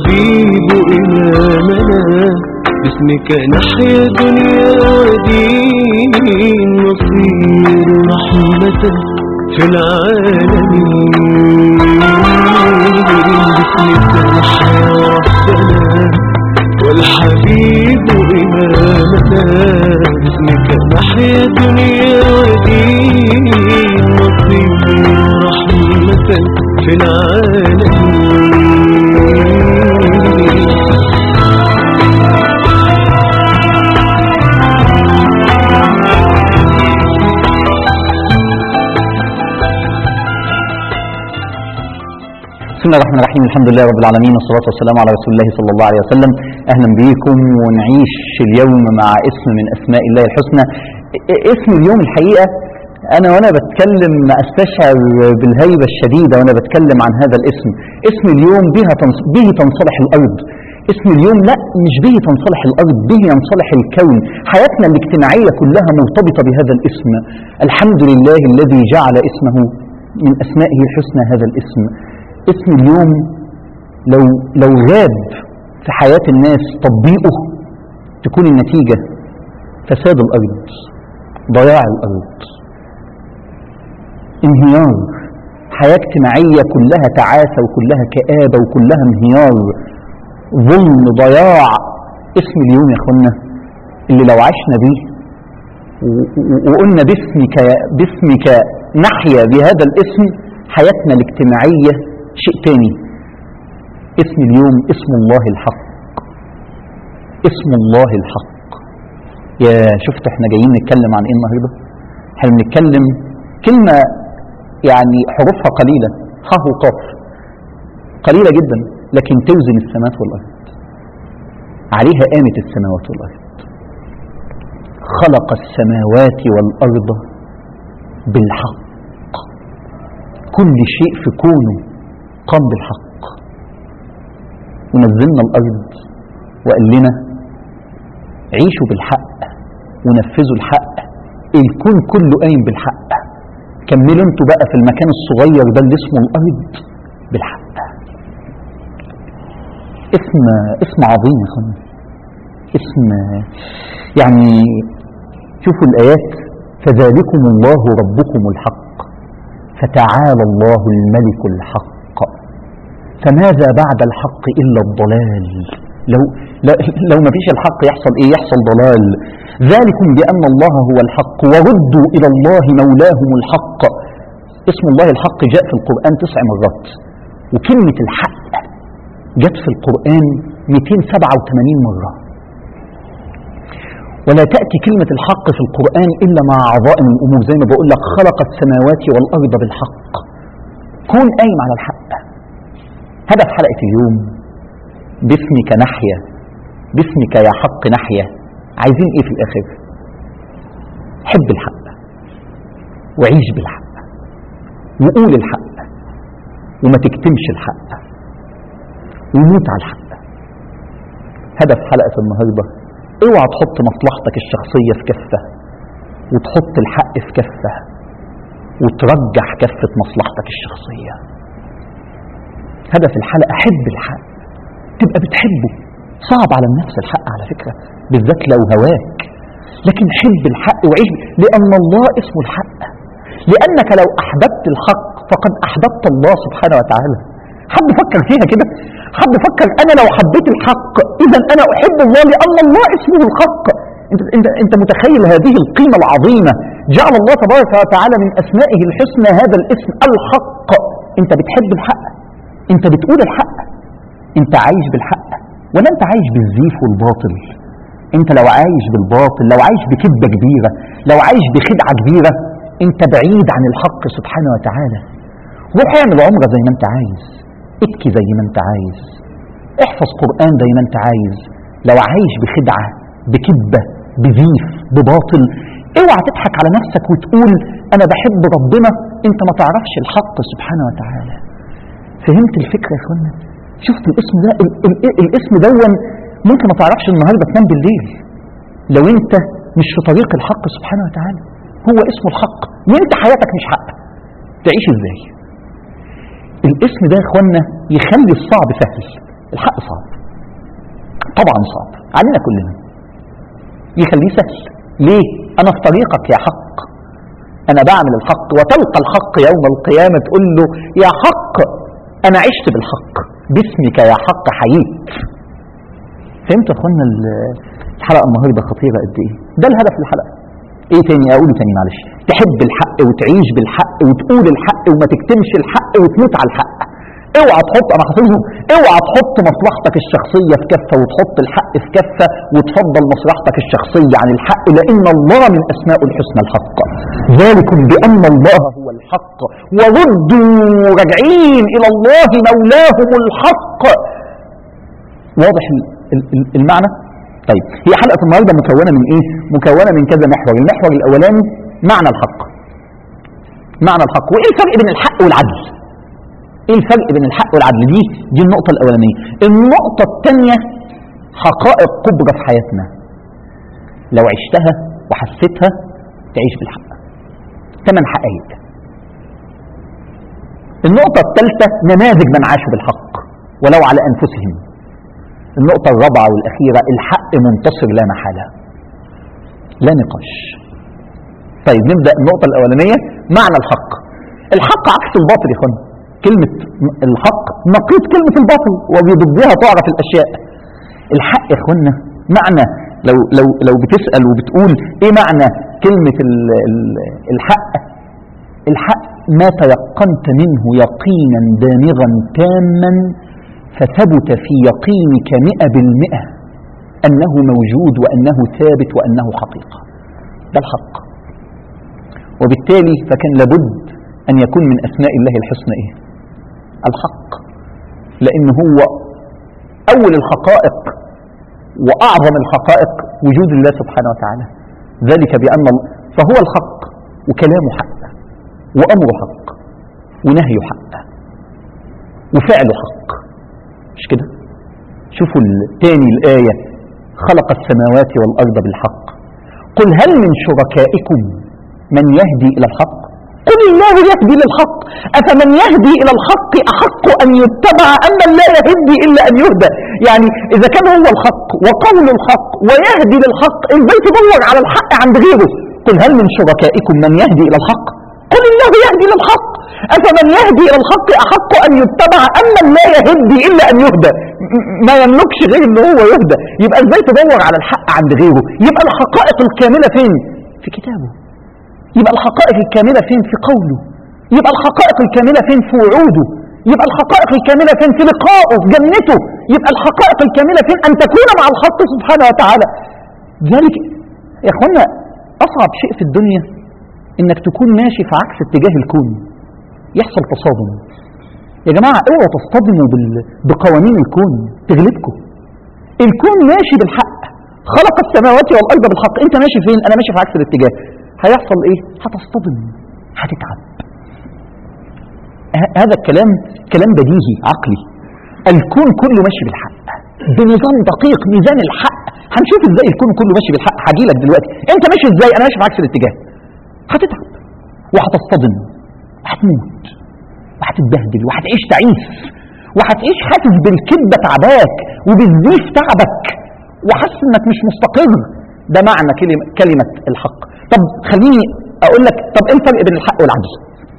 والحبيب إمامنا باسمك نحيا دنيا ودين نصير رحمة في العالمين باسمك نحيا ربنا والحبيب إمامنا باسمك نحيا دنيا ودين نصير رحمة في العالمين بسم الله الرحمن الرحيم الحمد لله رب العالمين والصلاة والسلام على رسول الله صلى الله عليه وسلم أهلا بكم ونعيش اليوم مع اسم من أسماء الله الحسنى ا- اسم اليوم الحقيقة أنا وأنا بتكلم أستشعر بالهيبة الشديدة وأنا بتكلم عن هذا الاسم اسم اليوم بها تنص... به تنصلح الأرض اسم اليوم لا مش به تنصلح الأرض به ينصلح الكون حياتنا الاجتماعية كلها مرتبطة بهذا الاسم الحمد لله الذي جعل اسمه من أسمائه الحسنى هذا الاسم اسم اليوم لو لو غاب في حياة الناس تطبيقه تكون النتيجة فساد الأرض ضياع الأرض انهيار حياة اجتماعية كلها تعاسة وكلها كآبة وكلها انهيار ظلم ضياع اسم اليوم يا اخوانا اللي لو عشنا بيه و- و- وقلنا باسمك باسمك نحيا بهذا الاسم حياتنا الاجتماعية شيء تاني اسم اليوم اسم الله الحق اسم الله الحق يا شفت احنا جايين نتكلم عن ايه النهارده احنا بنتكلم كلمة يعني حروفها قليلة ح وقاف قليلة جدا لكن توزن السماوات والأرض عليها قامت السماوات والأرض خلق السماوات والأرض بالحق كل شيء في كونه قام بالحق ونزلنا الأرض وقال لنا عيشوا بالحق ونفذوا الحق الكون كله قايم بالحق كملوا انتوا بقى في المكان الصغير ده اللي اسمه الأرض بالحق اسم اسم عظيم يا اخوانا اسم يعني شوفوا الآيات فذلكم الله ربكم الحق فتعالى الله الملك الحق فماذا بعد الحق إلا الضلال لو, لو, لو ما فيش الحق يحصل إيه يحصل ضلال ذلكم بأن الله هو الحق وردوا إلى الله مولاهم الحق اسم الله الحق جاء في القرآن تسع مرات وكلمة الحق جت في القرآن 287 مرة ولا تأتي كلمة الحق في القرآن إلا مع عظائم الأمور زي ما بقول لك خلق السماوات والأرض بالحق كون قايم على الحق هدف حلقة اليوم باسمك نحيا باسمك يا حق نحيا عايزين ايه في الآخر حب الحق وعيش بالحق وقول الحق وما تكتمش الحق وموت على الحق هدف حلقة النهارده اوعى تحط مصلحتك الشخصية في كفة وتحط الحق في كفة وترجح كفة مصلحتك الشخصية هدف الحلقة حب الحق تبقى بتحبه صعب على النفس الحق على فكرة بالذات لو هواك لكن حب الحق وعيش لأن الله اسمه الحق لأنك لو أحببت الحق فقد أحببت الله سبحانه وتعالى حد فكر فيها كده حد فكر أنا لو حبيت الحق إذا أنا أحب الله لأن الله اسمه الحق انت, انت, انت متخيل هذه القيمة العظيمة جعل الله تبارك وتعالى من أسمائه الحسنى هذا الاسم الحق انت بتحب الحق انت بتقول الحق انت عايش بالحق ولا انت عايش بالزيف والباطل انت لو عايش بالباطل لو عايش بكذبة كبيرة لو عايش بخدعة كبيرة انت بعيد عن الحق سبحانه وتعالى روح اعمل عمرة زي ما انت عايز ابكي زي ما انت عايز احفظ قرآن زي ما انت عايز لو عايش بخدعة بكذبة بزيف بباطل اوعى تضحك على نفسك وتقول انا بحب ربنا انت ما تعرفش الحق سبحانه وتعالى فهمت الفكرة يا اخوانا شفت الاسم ده ال ال ال الاسم دون ممكن ما تعرفش النهارده تنام بالليل لو انت مش في طريق الحق سبحانه وتعالى هو اسمه الحق وانت حياتك مش حق تعيش ازاي الاسم ده يا اخوانا يخلي الصعب سهل الحق صعب طبعا صعب علينا كلنا يخليه سهل ليه انا في طريقك يا حق انا بعمل الحق وتلقى الحق يوم القيامة تقول له يا حق انا عشت بالحق باسمك يا حق حييت فهمتوا يا اخوانا ال- الحلقة النهاردة خطيرة قد ايه ده الهدف الحلقة ايه تاني اقوله تاني معلش تحب الحق وتعيش بالحق وتقول الحق وما تكتمش الحق وتموت على الحق اوعى تحط انا حافظهم اوعى تحط مصلحتك الشخصيه في كفه وتحط الحق في كفه وتفضل مصلحتك الشخصيه عن الحق لان الله من اسماء الحسنى الحق ذلكم بان الله هو الحق وردوا راجعين الى الله مولاهم الحق واضح ال- ال- ال- المعنى طيب هي حلقه النهارده مكونه من ايه مكونه من كذا محور المحور الاولاني معنى الحق معنى الحق وايه الفرق بين الحق والعدل ايه الفرق بين الحق والعدل دي دي النقطة الأولانية النقطة الثانية حقائق كبرى في حياتنا لو عشتها وحسيتها تعيش بالحق ثمان حقائق النقطة الثالثة نماذج من عاشوا بالحق ولو على أنفسهم النقطة الرابعة والأخيرة الحق منتصر لا محالة لا نقاش طيب نبدأ النقطة الأولانية معنى الحق الحق عكس الباطل يا اخوانا كلمة الحق نقيض كلمة الباطل وبضدها تعرف الأشياء الحق يا اخوانا معنى لو لو لو بتسأل وبتقول ايه معنى كلمة ال ال الحق الحق ما تيقنت منه يقينا دامغا تاما فثبت في يقينك مئة بالمئة أنه موجود وأنه ثابت وأنه حقيقة ده الحق وبالتالي فكان لابد أن يكون من أسماء الله الحسنى إيه؟ الحق لأن هو أول الحقائق وأعظم الحقائق وجود الله سبحانه وتعالى ذلك بأن ال- فهو الحق وكلامه حق وأمره حق ونهيه حق وفعله حق مش كده شوفوا الثاني الآية خلق السماوات والأرض بالحق قل هل من شركائكم من يهدي إلى الحق قل الله يهدي للحق أفمن يهدي إلى الحق أحق أن يتبع أم من لا يهدي إلا أن يهدى يعني إذا كان هو الحق وقول الحق ويهدي للحق إزاي تدور على الحق عند غيره قل هل من شركائكم من يهدي إلى الحق قل الله يهدي للحق أفمن يهدي إلى الحق أحق أن يتبع أم من لا يهدي إلا أن يهدى م- ما يملكش غير أن هو يهدى يبقى إزاي تدور على الحق عند غيره يبقى الحقائق الكاملة فين في كتابه يبقى الحقائق الكاملة فين في قوله يبقى الحقائق الكاملة فين في وعوده يبقى الحقائق الكاملة فين في لقائه في جنته يبقى الحقائق الكاملة فين أن تكون مع الحق سبحانه وتعالى ذلك يا اخوانا أصعب شيء في الدنيا إنك تكون ماشي في عكس اتجاه الكون يحصل تصادم يا جماعة اوعوا تصطدموا بال... بقوانين الكون تغلبكم الكون ماشي بالحق خلق السماوات والأرض بالحق انت ماشي فين انا ماشي في عكس الاتجاه هيحصل ايه هتصطدم هتتعب ه- هذا الكلام كلام بديهي عقلي الكون كله ماشي بالحق بنظام دقيق ميزان الحق هنشوف ازاي الكون كله ماشي بالحق هجيلك دلوقتي انت ماشي ازاي انا ماشي في عكس الاتجاه هتتعب وهتصطدم وهتموت وهتتبهدل وهتعيش تعيس وهتعيش حاسس بالكذبة تعباك وبالزيف تعبك وحاسس انك مش مستقر ده معنى كلمة, كلمة الحق طب خليني اقول لك طب ايه الفرق بين الحق والعدل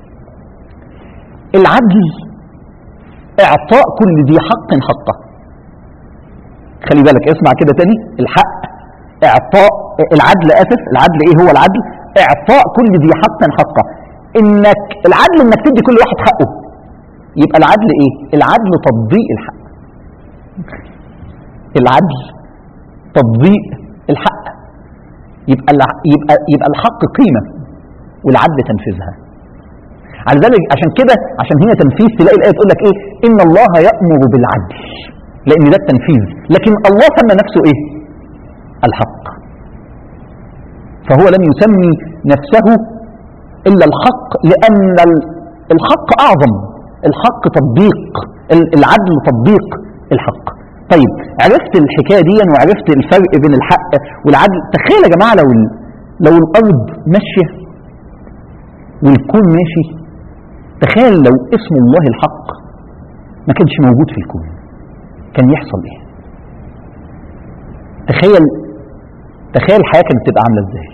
العدل اعطاء كل ذي حق حقه خلي بالك اسمع كده تاني الحق اعطاء العدل اسف العدل ايه هو العدل اعطاء كل ذي حق حقه انك العدل انك تدي كل واحد حقه يبقى العدل ايه العدل تطبيق الحق العدل تطبيق الحق يبقى الع- يبقى يبقى الحق قيمه والعدل تنفيذها على ذلك عشان كده عشان هي تنفيذ تلاقي الايه تقول لك ايه ان الله يامر بالعدل لان ده التنفيذ لكن الله سمى نفسه ايه الحق فهو لم يسمي نفسه الا الحق لان ال- الحق اعظم الحق تطبيق ال- العدل تطبيق الحق طيب عرفت الحكايه دي وعرفت الفرق بين الحق والعدل تخيل يا جماعه لو ال- لو الارض ماشيه والكون ماشي تخيل لو اسم الله الحق ما كانش موجود في الكون كان يحصل ايه تخيل تخيل الحياه كانت تبقى عامله ازاي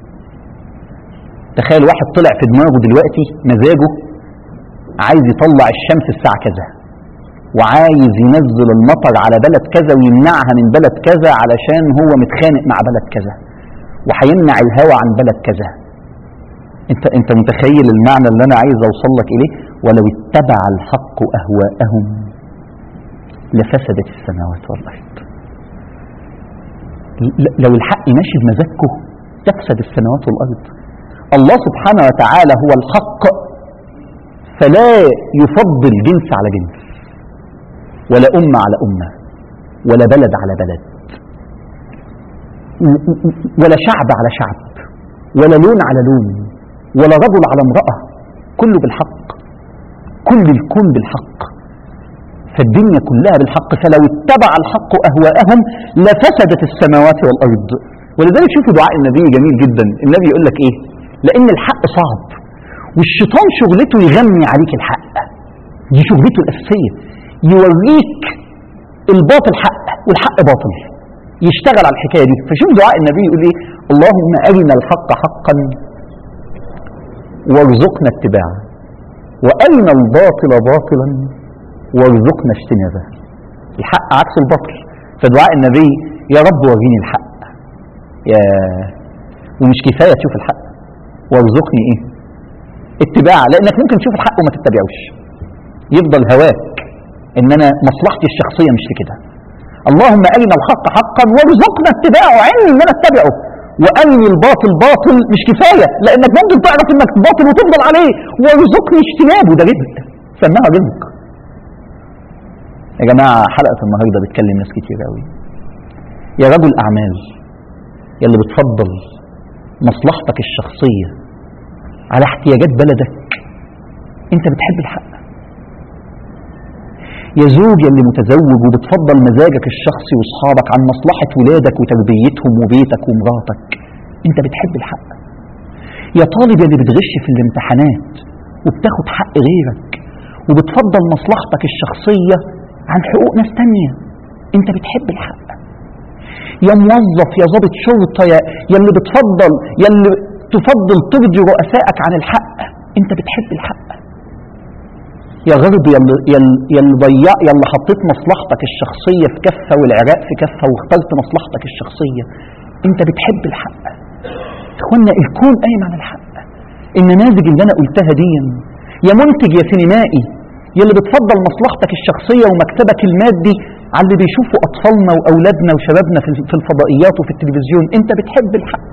تخيل واحد طلع في دماغه دلوقتي مزاجه عايز يطلع الشمس الساعه كذا وعايز ينزل المطر على بلد كذا ويمنعها من بلد كذا علشان هو متخانق مع بلد كذا وهيمنع الهواء عن بلد كذا انت انت متخيل المعنى اللي انا عايز اوصل لك اليه ولو اتبع الحق اهواءهم لفسدت السماوات والارض ل- لو الحق ماشي بمزاجكم تفسد السماوات والارض الله سبحانه وتعالى هو الحق فلا يفضل جنس على جنس ولا أمة على أمة ولا بلد على بلد ولا شعب على شعب ولا لون على لون ولا رجل على امرأة كله بالحق كل الكون بالحق فالدنيا كلها بالحق فلو اتبع الحق أهواءهم لفسدت السماوات والأرض ولذلك شوفوا دعاء النبي جميل جدا النبي يقول لك ايه لأن الحق صعب والشيطان شغلته يغني عليك الحق دي شغلته الأساسية يوريك الباطل حق والحق باطل يشتغل على الحكايه دي فشوف دعاء النبي يقول ايه اللهم ارنا الحق حقا وارزقنا اتباعه وارنا الباطل باطلا وارزقنا اجتنابه الحق عكس الباطل فدعاء النبي يا رب وريني الحق يا ومش كفايه تشوف الحق وارزقني ايه اتباع لانك ممكن تشوف الحق وما تتبعوش يفضل هواك ان انا مصلحتي الشخصيه مش في كده اللهم ارنا الحق حقا وارزقنا اتباعه علمي ان انا اتبعه وارني الباطل باطل مش كفايه لانك ممكن تعرف انك باطل وتفضل عليه وارزقني اجتنابه ده رزق سماها رزق يا جماعه حلقه النهارده بتكلم ناس كتير قوي يا رجل اعمال يا اللي بتفضل مصلحتك الشخصيه على احتياجات بلدك انت بتحب الحق يا زوج يا اللي متزوج وبتفضل مزاجك الشخصي واصحابك عن مصلحة ولادك وتربيتهم وبيتك ومراتك انت بتحب الحق يا طالب يا اللي بتغش في الامتحانات وبتاخد حق غيرك وبتفضل مصلحتك الشخصية عن حقوق ناس تانية انت بتحب الحق يا موظف يا ضابط شرطة يا, يا اللي بتفضل يا اللي تفضل ترضي رؤسائك عن الحق انت بتحب الحق يا غرب يا اللي, يا اللي- يا اللي ضيع يا اللي حطيت مصلحتك الشخصية في كفة والعراق في كفة واخترت مصلحتك الشخصية انت بتحب الحق اخوانا الكون قايم على الحق النماذج اللي انا قلتها دي يا منتج يا سينمائي يا اللي بتفضل مصلحتك الشخصية ومكتبك المادي على اللي بيشوفوا أطفالنا وأولادنا وشبابنا في في الفضائيات وفي التلفزيون أنت بتحب الحق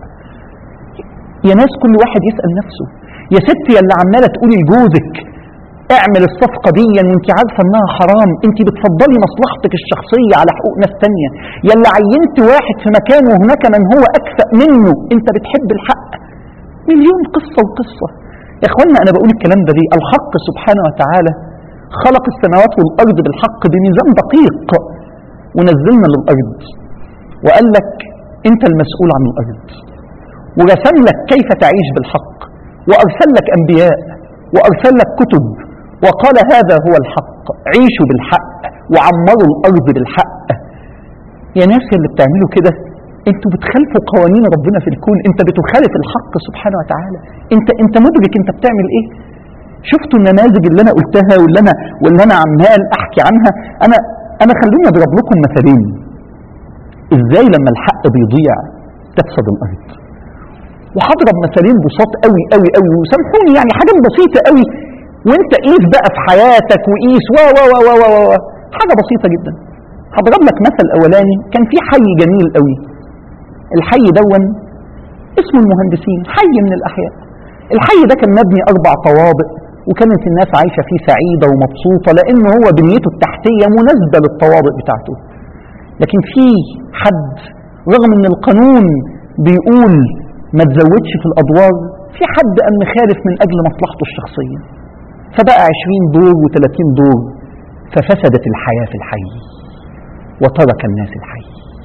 يا ناس كل واحد يسأل نفسه يا ست يا اللي عمالة تقولي لجوزك اعمل الصفقة دي وانت عارفة انها حرام انت بتفضلي مصلحتك الشخصية على حقوق ناس تانية يا اللي عينت واحد في مكان وهناك من هو أكفأ منه انت بتحب الحق مليون قصة وقصة يا اخوانا انا بقول الكلام ده ليه الحق سبحانه وتعالى خلق السماوات والارض بالحق بميزان دقيق ونزلنا للارض وقال لك انت المسؤول عن الارض ورسم لك كيف تعيش بالحق وارسل لك انبياء وارسل لك كتب وقال هذا هو الحق عيشوا بالحق وعمروا الارض بالحق يا ناس اللي بتعملوا كده انتوا بتخالفوا قوانين ربنا في الكون انت بتخالف الحق سبحانه وتعالى انت انت مدرك انت بتعمل ايه شفتوا النماذج اللي انا قلتها واللي انا واللي انا عمال احكي عنها انا انا خلوني اضرب لكم مثالين ازاي لما الحق بيضيع تفسد الارض وهضرب مثالين بساط قوي قوي قوي وسامحوني يعني حاجات بسيطه قوي وانت قيس بقى في حياتك وقيس و و و و و و حاجه بسيطه جدا هضرب لك مثل اولاني كان في حي جميل قوي الحي دون اسمه المهندسين حي من الاحياء الحي ده كان مبني اربع طوابق وكانت الناس عايشه فيه سعيده ومبسوطه لان هو بنيته التحتيه مناسبه للطوابق بتاعته لكن في حد رغم ان القانون بيقول ما تزودش في الادوار في حد قام مخالف من اجل مصلحته الشخصيه فبقى 20 دور و30 دور ففسدت الحياه في الحي وترك الناس الحي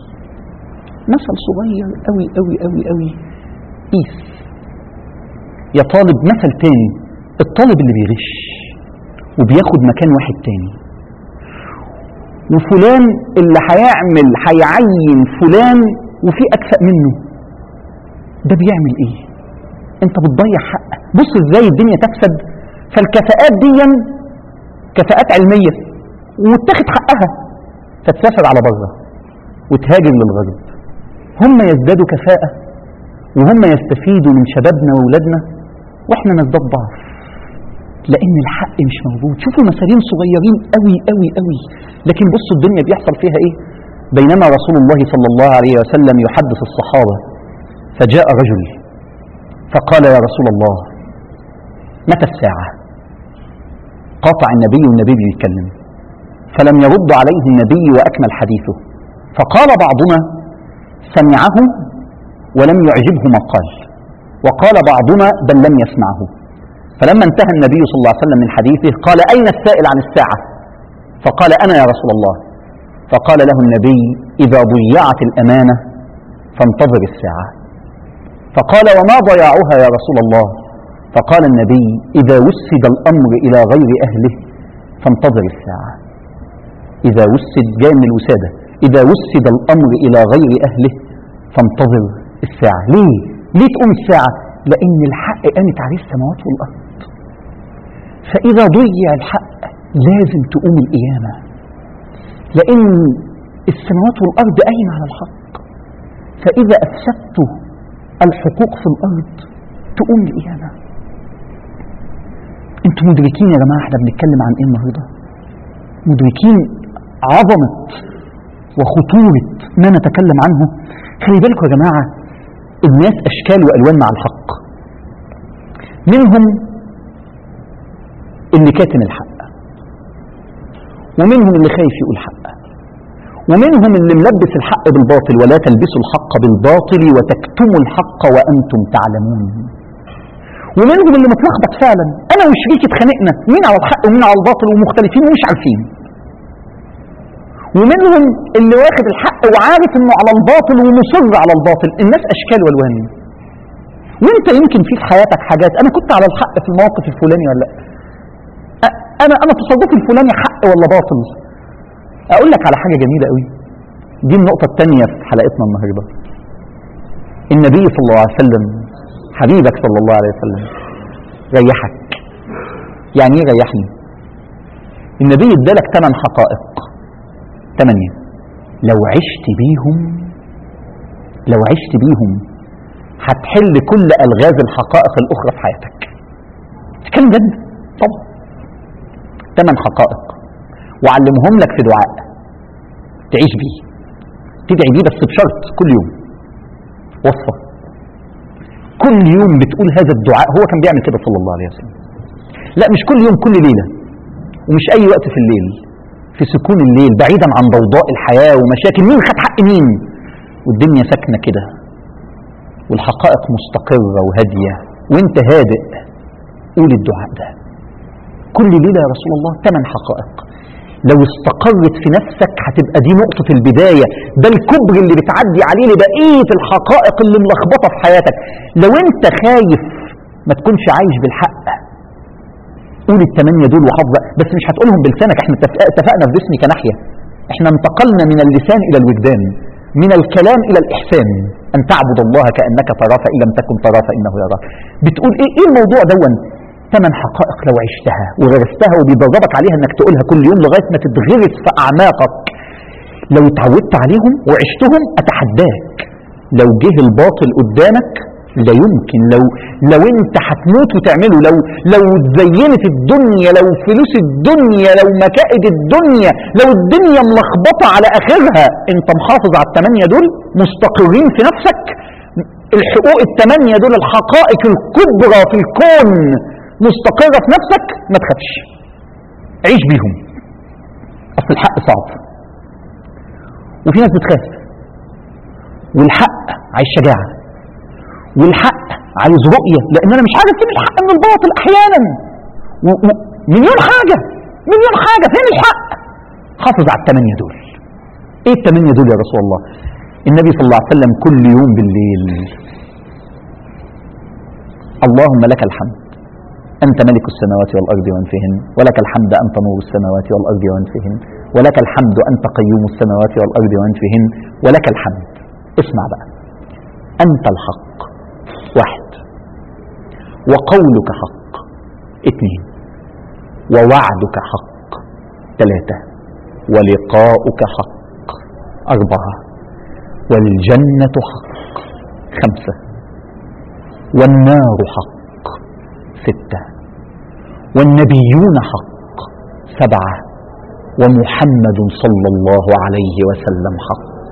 مثل صغير قوي قوي قوي قوي قيس يا طالب مثل تاني الطالب اللي بيغش وبياخد مكان واحد تاني وفلان اللي هيعمل هيعين فلان وفي اكفأ منه ده بيعمل ايه انت بتضيع حق بص ازاي الدنيا تفسد فالكفاءات دي كفاءات علميه واتاخد حقها فتسافر على بره وتهاجر للغرب هم يزدادوا كفاءه وهم يستفيدوا من شبابنا واولادنا واحنا نزداد ضعف لان الحق مش موجود شوفوا مثالين صغيرين قوي قوي قوي لكن بصوا الدنيا بيحصل فيها ايه بينما رسول الله صلى الله عليه وسلم يحدث الصحابه فجاء رجل فقال يا رسول الله متى الساعه قاطع النبي والنبي بيتكلم فلم يرد عليه النبي واكمل حديثه فقال بعضنا سمعه ولم يعجبه ما قال وقال بعضنا بل لم يسمعه فلما انتهى النبي صلى الله عليه وسلم من حديثه قال أين السائل عن الساعة فقال أنا يا رسول الله فقال له النبي إذا ضيعت الأمانة فانتظر الساعة فقال وما ضياعها يا رسول الله فقال النبي إذا وسد الأمر إلى غير أهله فانتظر الساعة إذا وسد جاي من الوسادة إذا وسد الأمر إلى غير أهله فانتظر الساعة ليه؟ ليه تقوم الساعة؟ لأن الحق قامت عليه السماوات والأرض فإذا ضيع الحق لازم تقوم القيامة لأن السماوات والأرض قايمة على الحق فإذا أفسدت الحقوق في الأرض تقوم القيامة انتوا مدركين يا جماعة احنا بنتكلم عن ايه النهاردة مدركين عظمة وخطورة ما نتكلم عنه خلي بالكم يا جماعة الناس أشكال وألوان مع الحق منهم اللي كاتم الحق ومنهم اللي خايف يقول حق ومنهم اللي ملبس الحق بالباطل ولا تلبسوا الحق بالباطل وتكتموا الحق وأنتم تعلمون ومنهم اللي متلخبط فعلا أنا وشريكي اتخانقنا مين على الحق ومين على الباطل ومختلفين ومش عارفين ومنهم اللي واخد الحق وعارف انه على الباطل ومصر على الباطل الناس اشكال والوان وانت يمكن في في حياتك حاجات انا كنت على الحق في الموقف الفلاني ولا لا أ- انا انا تصرفي الفلاني حق ولا باطل اقول لك على حاجه جميله قوي دي النقطه الثانيه في حلقتنا النهارده النبي صلى الله عليه وسلم حبيبك صلى الله عليه وسلم ريحك يعني ايه ريحني النبي ادالك ثمان حقائق ثمانية لو عشت بيهم لو عشت بيهم هتحل كل ألغاز الحقائق الأخرى في حياتك تتكلم جد طبعا ثمان حقائق وعلمهم لك في دعاء تعيش بيه تدعي بيه بس بشرط كل يوم وصفة كل يوم بتقول هذا الدعاء هو كان بيعمل كده صلى الله عليه وسلم لا مش كل يوم كل ليلة ومش أي وقت في الليل في سكون الليل بعيدا عن ضوضاء الحياة ومشاكل مين خد حق مين والدنيا ساكنة كده والحقائق مستقرة وهادية وانت هادئ قول الدعاء ده كل ليلة يا رسول الله ثمان حقائق لو استقرت في نفسك هتبقى دي نقطة البداية ده الكبر اللي بتعدي عليه لبقية الحقائق اللي ملخبطة في حياتك لو انت خايف ما تكونش عايش بالحق قول الثمانية دول وحافظة بس مش هتقولهم بلسانك احنا اتفق- اتفقنا في جسمي كناحية احنا انتقلنا من اللسان الى الوجدان من الكلام الى الاحسان ان تعبد الله كانك تراه فان لم تكن تراه فانه يراك بتقول ايه ايه الموضوع دون ثمان حقائق لو عشتها وغرستها وبيدربك عليها انك تقولها كل يوم لغايه ما تتغرس في اعماقك لو اتعودت عليهم وعشتهم اتحداك لو جه الباطل قدامك لا يمكن لو لو انت هتموت وتعمله لو لو اتزينت الدنيا لو فلوس الدنيا لو مكائد الدنيا لو الدنيا ملخبطه على اخرها انت محافظ على الثمانيه دول مستقرين في نفسك الحقوق الثمانيه دول الحقائق الكبرى في الكون مستقره في نفسك ما تخافش عيش بيهم اصل الحق صعب وفي ناس بتخاف والحق عايز شجاعه والحق عايز رؤية لأن أنا مش عارف فين الحق من الباطل أحيانا و... و... مليون حاجة مليون حاجة فين الحق حافظ على الثمانية دول إيه الثمانية دول يا رسول الله النبي صلى الله عليه وسلم كل يوم بالليل اللهم لك الحمد أنت ملك السماوات والأرض ومن فيهن ولك الحمد أنت نور السماوات والأرض ومن فيهن ولك الحمد أنت قيوم السماوات والأرض ومن فيهن ولك الحمد اسمع بقى أنت الحق واحد وقولك حق اثنين ووعدك حق ثلاثة ولقاؤك حق أربعة والجنة حق خمسة والنار حق ستة والنبيون حق سبعة ومحمد صلى الله عليه وسلم حق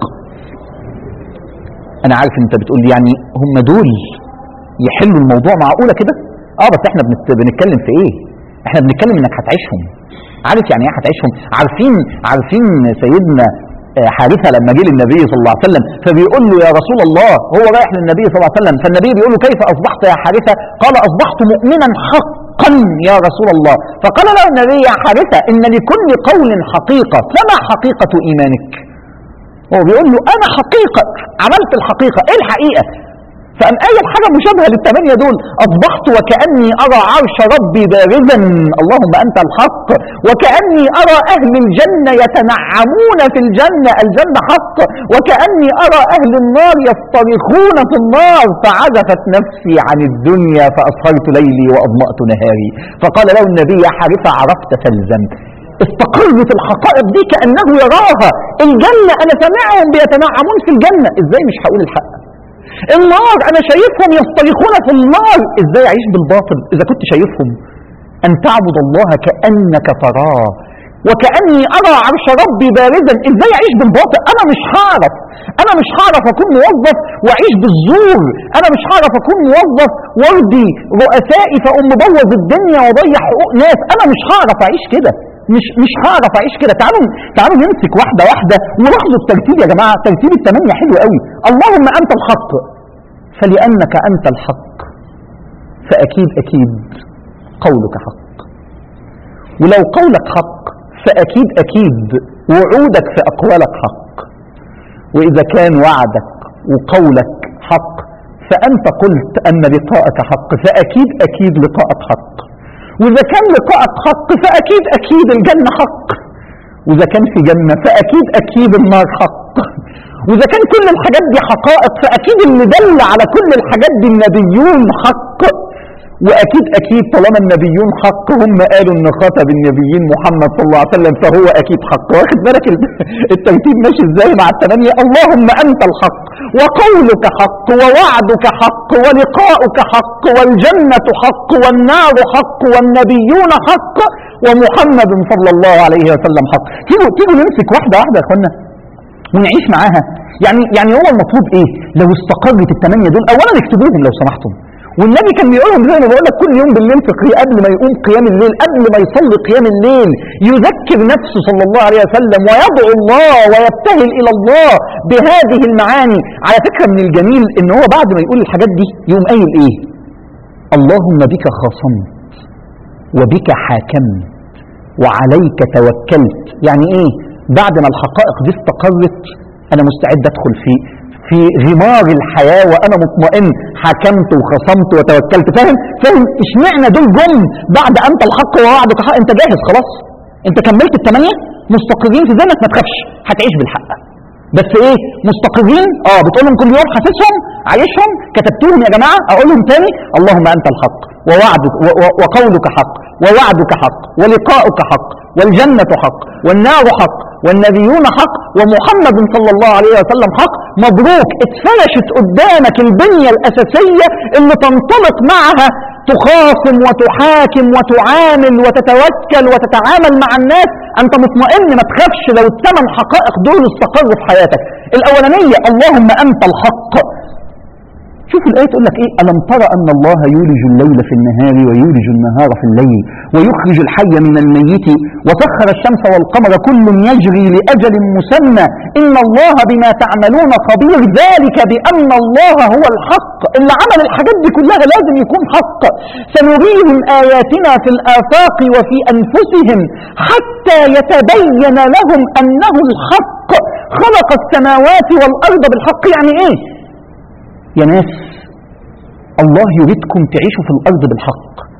أنا عارف أنت بتقول لي يعني هم دول يحلوا الموضوع معقولة كده اه بس احنا بنت... بنتكلم في ايه احنا بنتكلم انك هتعيشهم عارف يعني ايه هتعيشهم عارفين عارفين سيدنا آه، حارثه لما جه للنبي صلى الله عليه وسلم فبيقول له يا رسول الله هو رايح للنبي صلى الله عليه وسلم فالنبي بيقول له كيف اصبحت يا حارثه قال اصبحت مؤمنا حقا يا رسول الله فقال له النبي يا حارثه ان لكل قول حقيقه فما حقيقه ايمانك هو بيقول له انا حقيقه عملت الحقيقه ايه الحقيقه فقام قايل حاجه مشابهه للثمانيه دول اصبحت وكاني ارى عرش ربي بارزا اللهم انت الحق وكاني ارى اهل الجنه يتنعمون في الجنه الجنه حق وكاني ارى اهل النار يصطرخون في النار فعزفت نفسي عن الدنيا فاسهرت ليلي واضمات نهاري فقال له النبي يا حارثه عرفت فالزم استقرت الحقائق دي كانه يراها الجنه انا سامعهم بيتنعمون في الجنه ازاي مش هقول الحق النار انا شايفهم يصطرخون في النار ازاي اعيش بالباطل اذا كنت شايفهم ان تعبد الله كانك تراه وكاني ارى عرش ربي بارزا ازاي اعيش بالباطل انا مش هعرف انا مش هعرف اكون موظف واعيش بالزور انا مش هعرف اكون موظف وارضي رؤسائي فاقوم مبوظ الدنيا واضيع حقوق ناس انا مش هعرف اعيش كده مش مش هعرف اعيش كده تعالوا تعالوا نمسك واحده واحده ولاحظوا الترتيب يا جماعه ترتيب الثمانيه حلو قوي اللهم انت الحق فلانك انت الحق فاكيد اكيد قولك حق ولو قولك حق فاكيد اكيد وعودك في اقوالك حق واذا كان وعدك وقولك حق فانت قلت ان لقاءك حق فاكيد اكيد لقاءك حق واذا كان لقاءك حق فاكيد اكيد الجنه حق واذا كان في جنه فاكيد اكيد النار حق واذا كان كل الحاجات دي حقائق فاكيد اللي دل على كل الحاجات دي النبيون حق واكيد اكيد طالما النبيون حق هم قالوا ان خاتم النبيين محمد صلى الله عليه وسلم فهو اكيد حق واخد بالك ال- الترتيب ماشي ازاي مع الثمانيه اللهم انت الحق وقولك حق ووعدك حق ولقاؤك حق والجنه حق والنار حق والنبيون حق ومحمد صلى الله عليه وسلم حق تيجوا تيجوا نمسك واحده واحده يا اخوانا ونعيش معاها يعني يعني هو المطلوب ايه لو استقرت الثمانيه دول اولا اكتبوهم لو سمحتم والنبي كان بيقولهم زي ما بقول لك كل يوم بالليل في قيام قبل ما يقوم قيام الليل قبل ما يصلي قيام الليل يذكر نفسه صلى الله عليه وسلم ويدعو الله ويبتهل الى الله بهذه المعاني على فكره من الجميل ان هو بعد ما يقول الحاجات دي يقوم قايل ايه اللهم بك خاصمت وبك حاكمت وعليك توكلت يعني ايه بعد ما الحقائق دي استقرت انا مستعد ادخل في في غمار الحياة وانا مطمئن حكمت وخصمت وتوكلت فاهم فاهم اشمعنى دول جم بعد انت الحق ووعدك حق انت جاهز خلاص انت كملت الثمانية مستقرين في ذهنك ما تخافش هتعيش بالحق بس ايه مستقرين اه بتقولهم كل يوم حاسسهم عايشهم كتبتهم يا جماعه اقولهم تاني اللهم انت الحق ووعدك و- و- وقولك حق ووعدك حق ولقاؤك حق والجنه حق والنار حق والنبيون حق ومحمد صلى الله عليه وسلم حق مبروك اتفرشت قدامك البنيه الاساسيه اللي تنطلق معها تخاصم وتحاكم وتعامل وتتوكل وتتعامل مع الناس انت مطمئن ما تخافش لو الثمان حقائق دول استقروا في حياتك الاولانيه اللهم انت الحق شوف الآية تقول لك إيه ألم ترى أن الله يولج الليل في النهار ويولج النهار في الليل ويخرج الحي من الميت وسخر الشمس والقمر كل يجري لأجل مسمى إن الله بما تعملون خبير ذلك بأن الله هو الحق اللي عمل الحاجات دي كلها لازم يكون حق سنريهم آياتنا في الآفاق وفي أنفسهم حتى يتبين لهم أنه الحق خلق السماوات والأرض بالحق يعني إيه يا ناس الله يريدكم تعيشوا في الأرض بالحق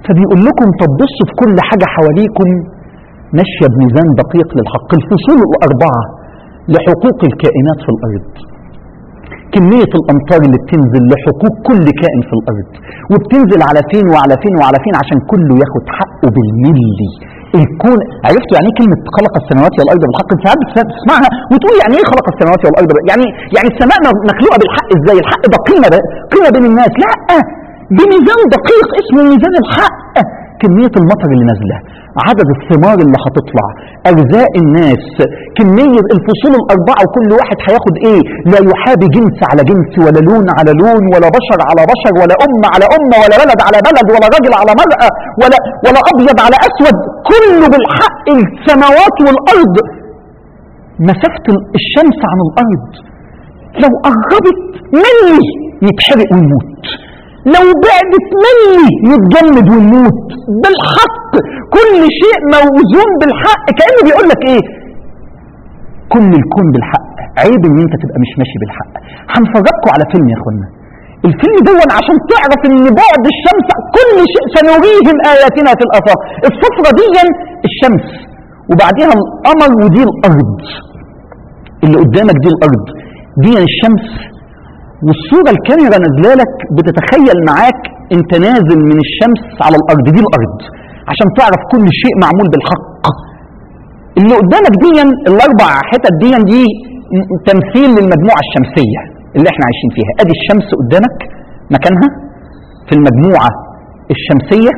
فبيقول لكم طب بصوا في كل حاجة حواليكم ماشية بميزان دقيق للحق الفصول الأربعة لحقوق الكائنات في الأرض كمية الأمطار اللي بتنزل لحقوق كل كائن في الأرض وبتنزل على فين وعلى فين وعلى فين عشان كله ياخد حقه بالملي الكون عرفتوا يعني ايه كلمة خلق السماوات والأرض بالحق انت ساعات بتسمعها وتقول يعني ايه خلق السماوات والأرض بال- يعني يعني السماء مخلوقة بالحق ازاي الحق ده قيمة قيمة بين الناس لا بميزان دقيق اسمه ميزان الحق كمية المطر اللي نازلة عدد الثمار اللي هتطلع أرزاق الناس كمية الفصول الأربعة وكل واحد هياخد إيه لا يحابي جنس على جنس ولا لون على لون ولا بشر على بشر ولا أمة على أمة ولا بلد على بلد ولا راجل على مرأة ولا ولا أبيض على أسود كله بالحق السماوات والأرض مسافة الشمس عن الأرض لو قربت مني يتحرق ويموت لو بعدت مني يتجمد ويموت بالحق كل شيء موزون بالحق كأنه بيقول لك ايه كل الكون بالحق عيب ان انت تبقى مش ماشي بالحق هنفرجكم على فيلم يا اخوانا الفيلم دون عشان تعرف ان بعد الشمس كل شيء سنريهم اياتنا في الافاق الصفرة دي الشمس وبعديها القمر ودي الارض اللي قدامك دي الارض دي الشمس والصورة الكاميرا نازله لك بتتخيل معاك انت نازل من الشمس على الارض دي الارض عشان تعرف كل شيء معمول بالحق اللي قدامك دي الاربع حتت دي دي م- تمثيل للمجموعة الشمسية اللي احنا عايشين فيها ادي الشمس قدامك مكانها في المجموعة الشمسية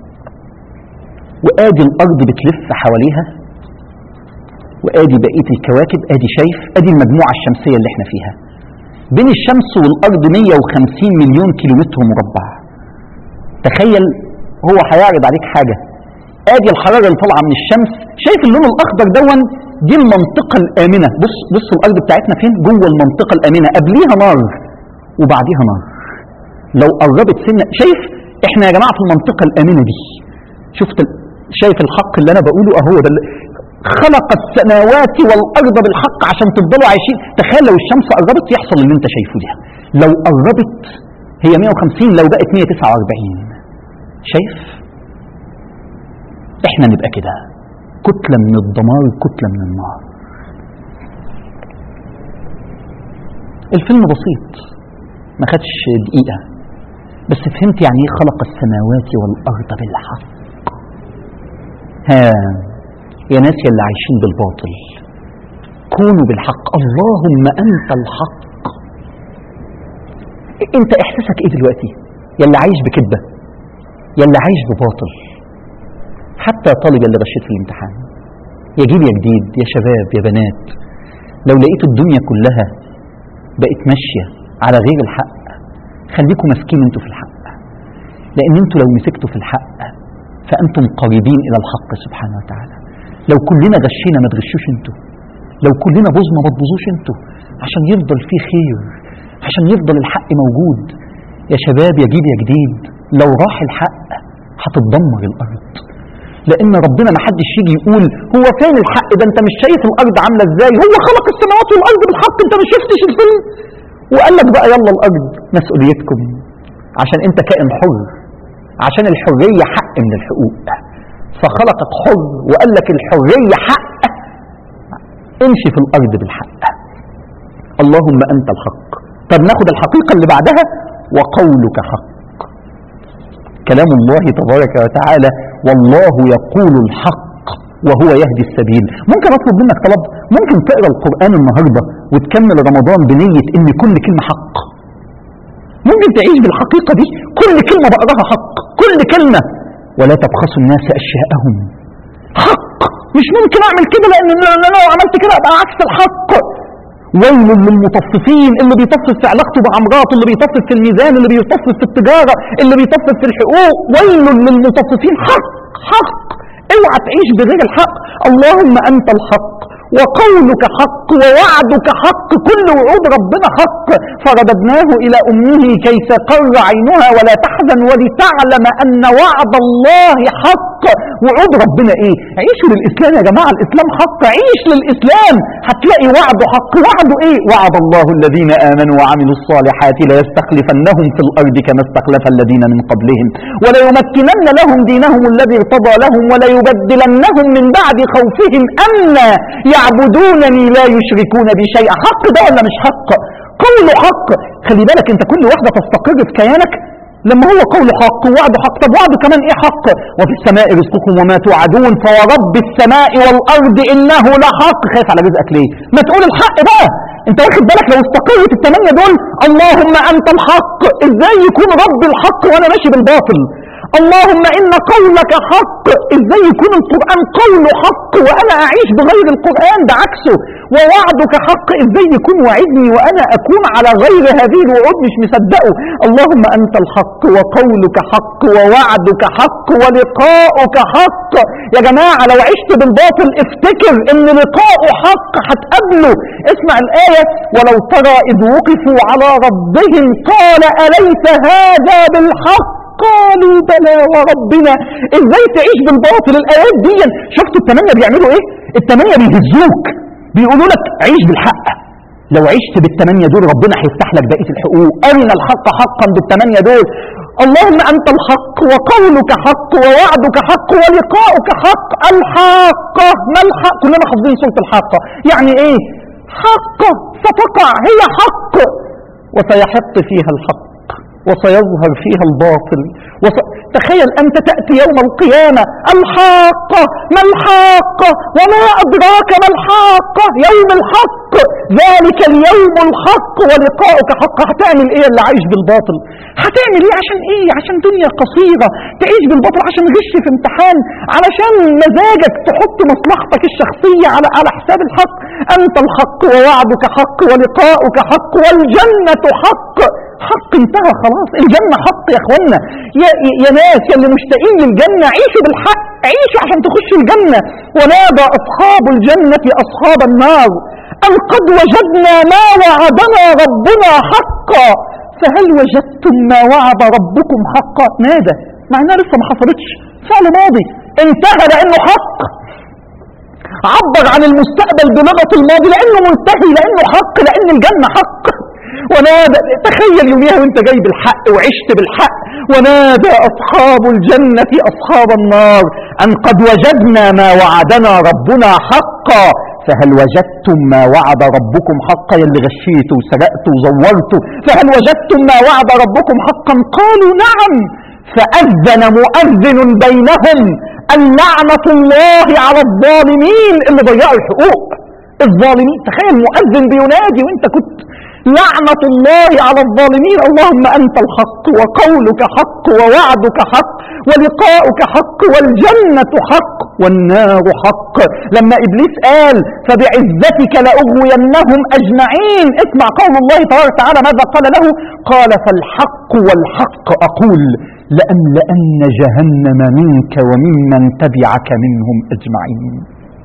وادي الارض بتلف حواليها وادي بقية الكواكب ادي شايف ادي المجموعة الشمسية اللي احنا فيها بين الشمس والارض 150 مليون كيلومتر مربع تخيل هو هيعرض عليك حاجة ادي الحرارة اللي طالعة من الشمس شايف اللون الاخضر دون دي المنطقة الامنة بص بص الارض بتاعتنا فين جوه المنطقة الامنة قبليها نار وبعديها نار لو قربت سنة شايف احنا يا جماعة في المنطقة الامنة دي شفت ال- شايف الحق اللي انا بقوله اهو ده اللي- خلق السماوات والارض بالحق عشان تفضلوا عايشين تخيل لو الشمس قربت يحصل اللي انت شايفه ده لو قربت هي 150 لو بقت 149 شايف احنا نبقى كده كتلة من الدمار كتلة من النار الفيلم بسيط ما خدش دقيقة بس فهمت يعني ايه خلق السماوات والأرض بالحق ها يا ناس يا اللي عايشين بالباطل كونوا بالحق اللهم أنت الحق انت احساسك ايه دلوقتي يا اللي عايش بكذبة يا اللي عايش بباطل حتى طالب اللي غشيت في الامتحان يا جيل يا جديد يا شباب يا بنات لو لقيت الدنيا كلها بقت ماشية على غير الحق خليكم ماسكين انتوا في الحق لان انتوا لو مسكتوا في الحق فانتم قريبين الى الحق سبحانه وتعالى لو كلنا غشينا ما تغشوش انتوا لو كلنا بوظنا ما تبوظوش انتوا عشان يفضل فيه خير عشان يفضل الحق موجود يا شباب يا جيل يا جديد لو راح الحق هتتدمر الارض لان ربنا ما حدش يجي يقول هو فين الحق ده انت مش شايف الارض عامله ازاي هو خلق السماوات والارض بالحق انت ما شفتش الفيلم وقال لك بقى يلا الارض مسؤوليتكم عشان انت كائن حر عشان الحريه حق من الحقوق فخلقك حر وقال لك الحريه حق امشي في الارض بالحق اللهم انت الحق طب ناخد الحقيقه اللي بعدها وقولك حق كلام الله تبارك وتعالى والله يقول الحق وهو يهدي السبيل ممكن اطلب منك طلب ممكن تقرا القران النهارده وتكمل رمضان بنيه ان كل كلمه حق ممكن تعيش بالحقيقه دي كل كلمه بقراها حق كل كلمه ولا تبخسوا الناس اشياءهم حق مش ممكن اعمل كده لان أنا لو عملت كده ابقى عكس الحق ويل للمطففين اللي بيطفف في علاقته بعمراته اللي بيطفف في الميزان اللي بيطفف في التجارة اللي بيطفف في الحقوق ويل للمطففين حق حق اوعى تعيش بغير الحق اللهم انت الحق وقولك حق ووعدك حق كل وعود ربنا حق فرددناه الى امه كي تقر عينها ولا تحزن ولتعلم ان وعد الله حق وعود ربنا ايه عيشوا للاسلام يا جماعه الاسلام حق عيش للاسلام هتلاقي وعده حق وعده ايه وعد الله الذين امنوا وعملوا الصالحات ليستخلفنهم في الارض كما استخلف الذين من قبلهم وليمكنن لهم دينهم الذي ارتضى لهم وليبدلنهم من بعد خوفهم امنا يعبدونني لا يشركون بي شيئا حق ده ولا مش حق قول حق خلي بالك انت كل واحده تستقر في كيانك لما هو قول حق ووعده حق طب وعده كمان ايه حق وفي السماء رزقكم وما توعدون فورب السماء والارض انه لحق خايف على رزقك ليه ما تقول الحق بقى انت واخد بالك لو استقرت الثمانيه دول اللهم انت الحق ازاي يكون رب الحق وانا ماشي بالباطل اللهم ان قولك حق ازاي يكون القران قول حق وانا اعيش بغير القران ده عكسه ووعدك حق ازاي يكون وعدني وانا اكون على غير هذه الوعود مش مصدقه اللهم انت الحق وقولك حق ووعدك حق ولقاؤك حق يا جماعه لو عشت بالباطل افتكر ان لقاؤه حق هتقابله اسمع الايه ولو ترى اذ وقفوا على ربهم قال اليس هذا بالحق قالوا بلى وربنا ازاي تعيش بالباطل الايات دي شفتوا الثمانيه بيعملوا ايه الثمانيه بيهزوك بيقولوا لك عيش بالحق لو عشت بالثمانيه دول ربنا هيفتح لك بقيه الحقوق ارنا الحق حقا بالثمانيه دول اللهم انت الحق وقولك حق ووعدك حق ولقاؤك حق الحاقه ما الحق كلنا حافظين سوره الحاقه يعني ايه حق ستقع هي حق وسيحط فيها الحق وسيظهر فيها الباطل وس... تخيل أنت تأتي يوم القيامة الحاقة ما الحاقة وما أدراك ما الحاقة يوم الحق ذلك اليوم الحق ولقاؤك حق هتعمل ايه اللي عايش بالباطل هتعمل ايه عشان ايه عشان دنيا قصيرة تعيش بالباطل عشان غش في امتحان علشان مزاجك تحط مصلحتك الشخصية على على حساب الحق انت الحق ووعدك حق ولقاؤك حق والجنة حق حق انتهى خلاص الجنة حق يا اخوانا يا, يا ناس يا اللي مشتاقين للجنة عيشوا بالحق عيشوا عشان تخشوا الجنة ونادى أصحاب الجنة أصحاب النار أن قد وجدنا ما وعدنا ربنا حقا فهل وجدتم ما وعد ربكم حقا نادى مع انها لسه ما حصلتش فعل ماضي انتهى لانه حق عبر عن المستقبل بلغة الماضي لانه منتهي لانه حق لان الجنة حق ونادى تخيل يوميها وانت جاي بالحق وعشت بالحق ونادى أصحاب الجنة أصحاب النار أن قد وجدنا ما وعدنا ربنا حقا فهل وجدتم ما وعد ربكم حقا يلي غشيتوا وسرقتوا وزورتوا فهل وجدتم ما وعد ربكم حقا قالوا نعم فأذن مؤذن بينهم اللعنة الله على الظالمين اللي ضيعوا الحقوق الظالمين تخيل مؤذن بينادي وانت كنت لعنة الله على الظالمين اللهم أنت الحق وقولك حق ووعدك حق ولقاؤك حق والجنة حق والنار حق لما إبليس قال فبعزتك لأغوينهم أجمعين اسمع قول الله تبارك وتعالى ماذا قال له قال فالحق والحق أقول لأملأن جهنم منك وممن تبعك منهم أجمعين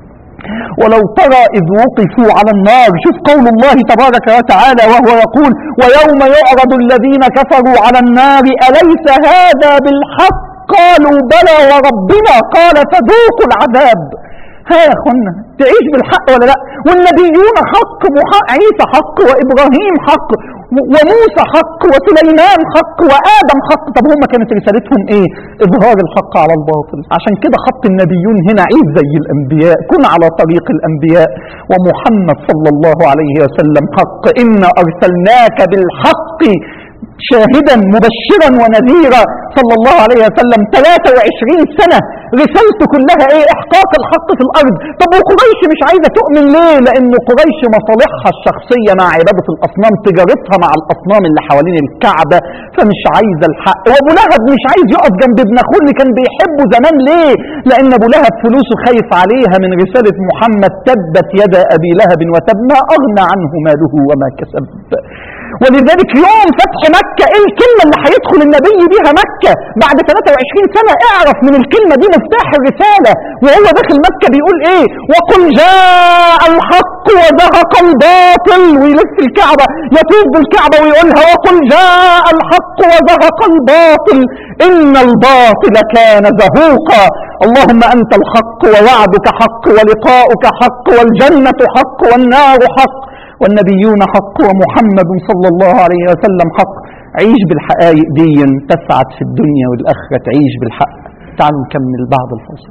ولو ترى إذ وقفوا على النار شوف قول الله تبارك وتعالى وهو يقول ويوم يعرض الذين كفروا على النار أليس هذا بالحق قالوا بلى وربنا قال فذوقوا العذاب ها يا اخوانا تعيش بالحق ولا لا والنبيون حق عيسى حق وابراهيم حق وموسى حق وسليمان حق وادم حق طب هم كانت رسالتهم ايه اظهار الحق على الباطل عشان كده خط النبيون هنا عيد زي الانبياء كن على طريق الانبياء ومحمد صلى الله عليه وسلم حق انا ارسلناك بالحق شاهدا مبشرا ونذيرا صلى الله عليه وسلم 23 سنة رسالته كلها ايه احقاق الحق في الارض طب وقريش مش عايزة تؤمن ليه لان قريش مصالحها الشخصية مع عبادة الاصنام تجارتها مع الاصنام اللي حوالين الكعبة فمش عايزة الحق وابو لهب مش عايز يقف جنب ابن اخوه اللي كان بيحبه زمان ليه لان ابو لهب فلوسه خايف عليها من رسالة محمد تبت يدا ابي لهب وتب ما اغنى عنه ماله وما كسب ولذلك يوم فتح مكة ايه الكلمة اللي هيدخل النبي بيها مكة بعد 23 سنة اعرف من الكلمة دي مفتاح الرسالة وهو داخل مكة بيقول ايه وقل جاء الحق وزهق الباطل ويلف الكعبة يطوف بالكعبة ويقولها وقل جاء الحق وزهق الباطل إن الباطل كان زهوقا اللهم أنت الحق ووعدك حق ولقاؤك حق والجنة حق والنار حق والنبيون حق ومحمد صلى الله عليه وسلم حق عيش بالحقائق دي تسعد في الدنيا والآخرة تعيش بالحق تعالوا نكمل بعد الفاصل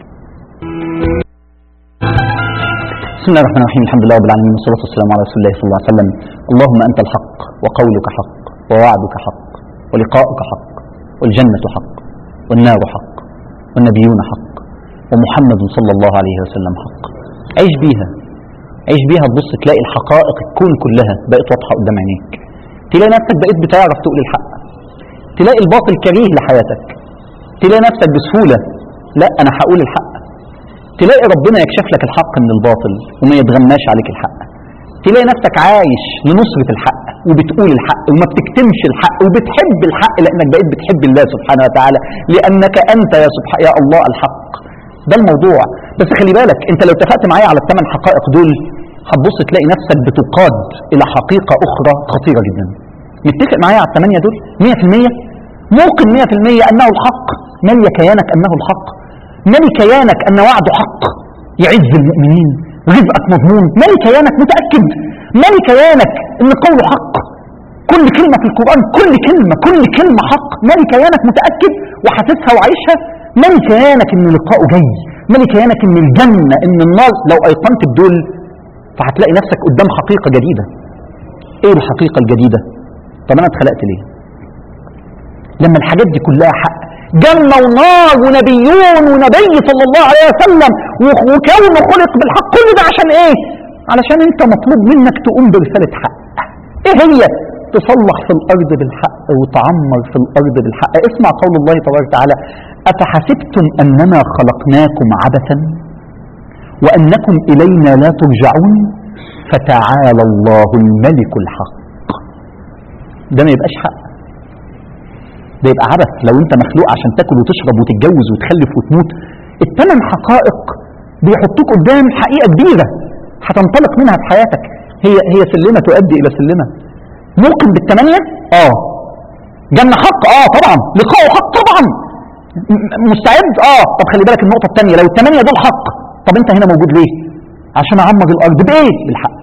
بسم الله الرحمن الرحيم الحمد لله رب العالمين والصلاة والسلام على رسول الله صلى الله عليه وسلم اللهم أنت الحق وقولك حق ووعدك حق ولقاؤك حق والجنة حق والنار حق والنبيون حق ومحمد صلى الله عليه وسلم حق عيش بيها عيش بيها تبص تلاقي الحقائق الكون كلها بقت واضحة قدام عينيك تلاقي نفسك بقيت بتعرف تقول الحق تلاقي الباطل كريه لحياتك تلاقي نفسك بسهولة لا أنا هقول الحق تلاقي ربنا يكشف لك الحق من الباطل وما يتغماش عليك الحق تلاقي نفسك عايش لنصرة الحق وبتقول الحق وما بتكتمش الحق وبتحب الحق لأنك بقيت بتحب الله سبحانه وتعالى لأنك أنت يا سبحانه يا الله الحق ده الموضوع بس خلي بالك انت لو اتفقت معايا على الثمان حقائق دول هتبص تلاقي نفسك بتقاد إلى حقيقة أخرى خطيرة جدا متفق معايا على الثمانية دول 100% موقن 100% أنه الحق مالي كيانك أنه الحق مالي كيانك أن وعده حق يعز المؤمنين رزقك مضمون مالي كيانك متأكد مالي كيانك أن قوله حق كل كلمة في القرآن كل كلمة كل كلمة حق مالي كيانك متأكد وحاسسها وعايشها مالي كيانك أن لقاؤه جاي مالي كيانك أن الجنة أن النار لو أيقنت بدول فهتلاقي نفسك قدام حقيقة جديدة ايه الحقيقة الجديدة طب انا اتخلقت ليه لما الحاجات دي كلها حق جنة ونار ونبيون ونبي صلى الله عليه وسلم وكونه خلق بالحق كل ده عشان ايه علشان انت مطلوب منك تقوم برسالة حق ايه هي تصلح في الارض بالحق وتعمر في الارض بالحق اسمع قول الله تبارك وتعالى افحسبتم انما خلقناكم عبثا وأنكم إلينا لا ترجعون فتعالى الله الملك الحق ده ما يبقاش حق ده يبقى عبث لو انت مخلوق عشان تاكل وتشرب وتتجوز وتخلف وتموت الثمان حقائق بيحطوك قدام حقيقة كبيرة هتنطلق منها في حياتك هي هي سلمة تؤدي إلى سلمة موقن بالثمانية اه جنة حق اه طبعا لقاؤه حق طبعا مستعد اه طب خلي بالك النقطة الثانية لو الثمانية دول حق طب انت هنا موجود ليه عشان اعمر الارض بايه بالحق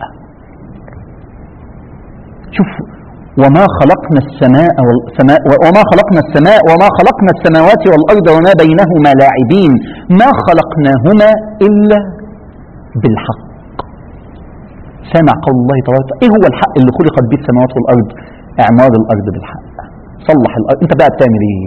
شوف وما خلقنا السماء والسماء وما خلقنا السماء وما خلقنا السماوات والارض وما بينهما لاعبين ما خلقناهما الا بالحق سامع قول الله تبارك ايه هو الحق اللي خلقت به السماوات والارض اعمار الارض بالحق صلح الارض انت بقى بتعمل ايه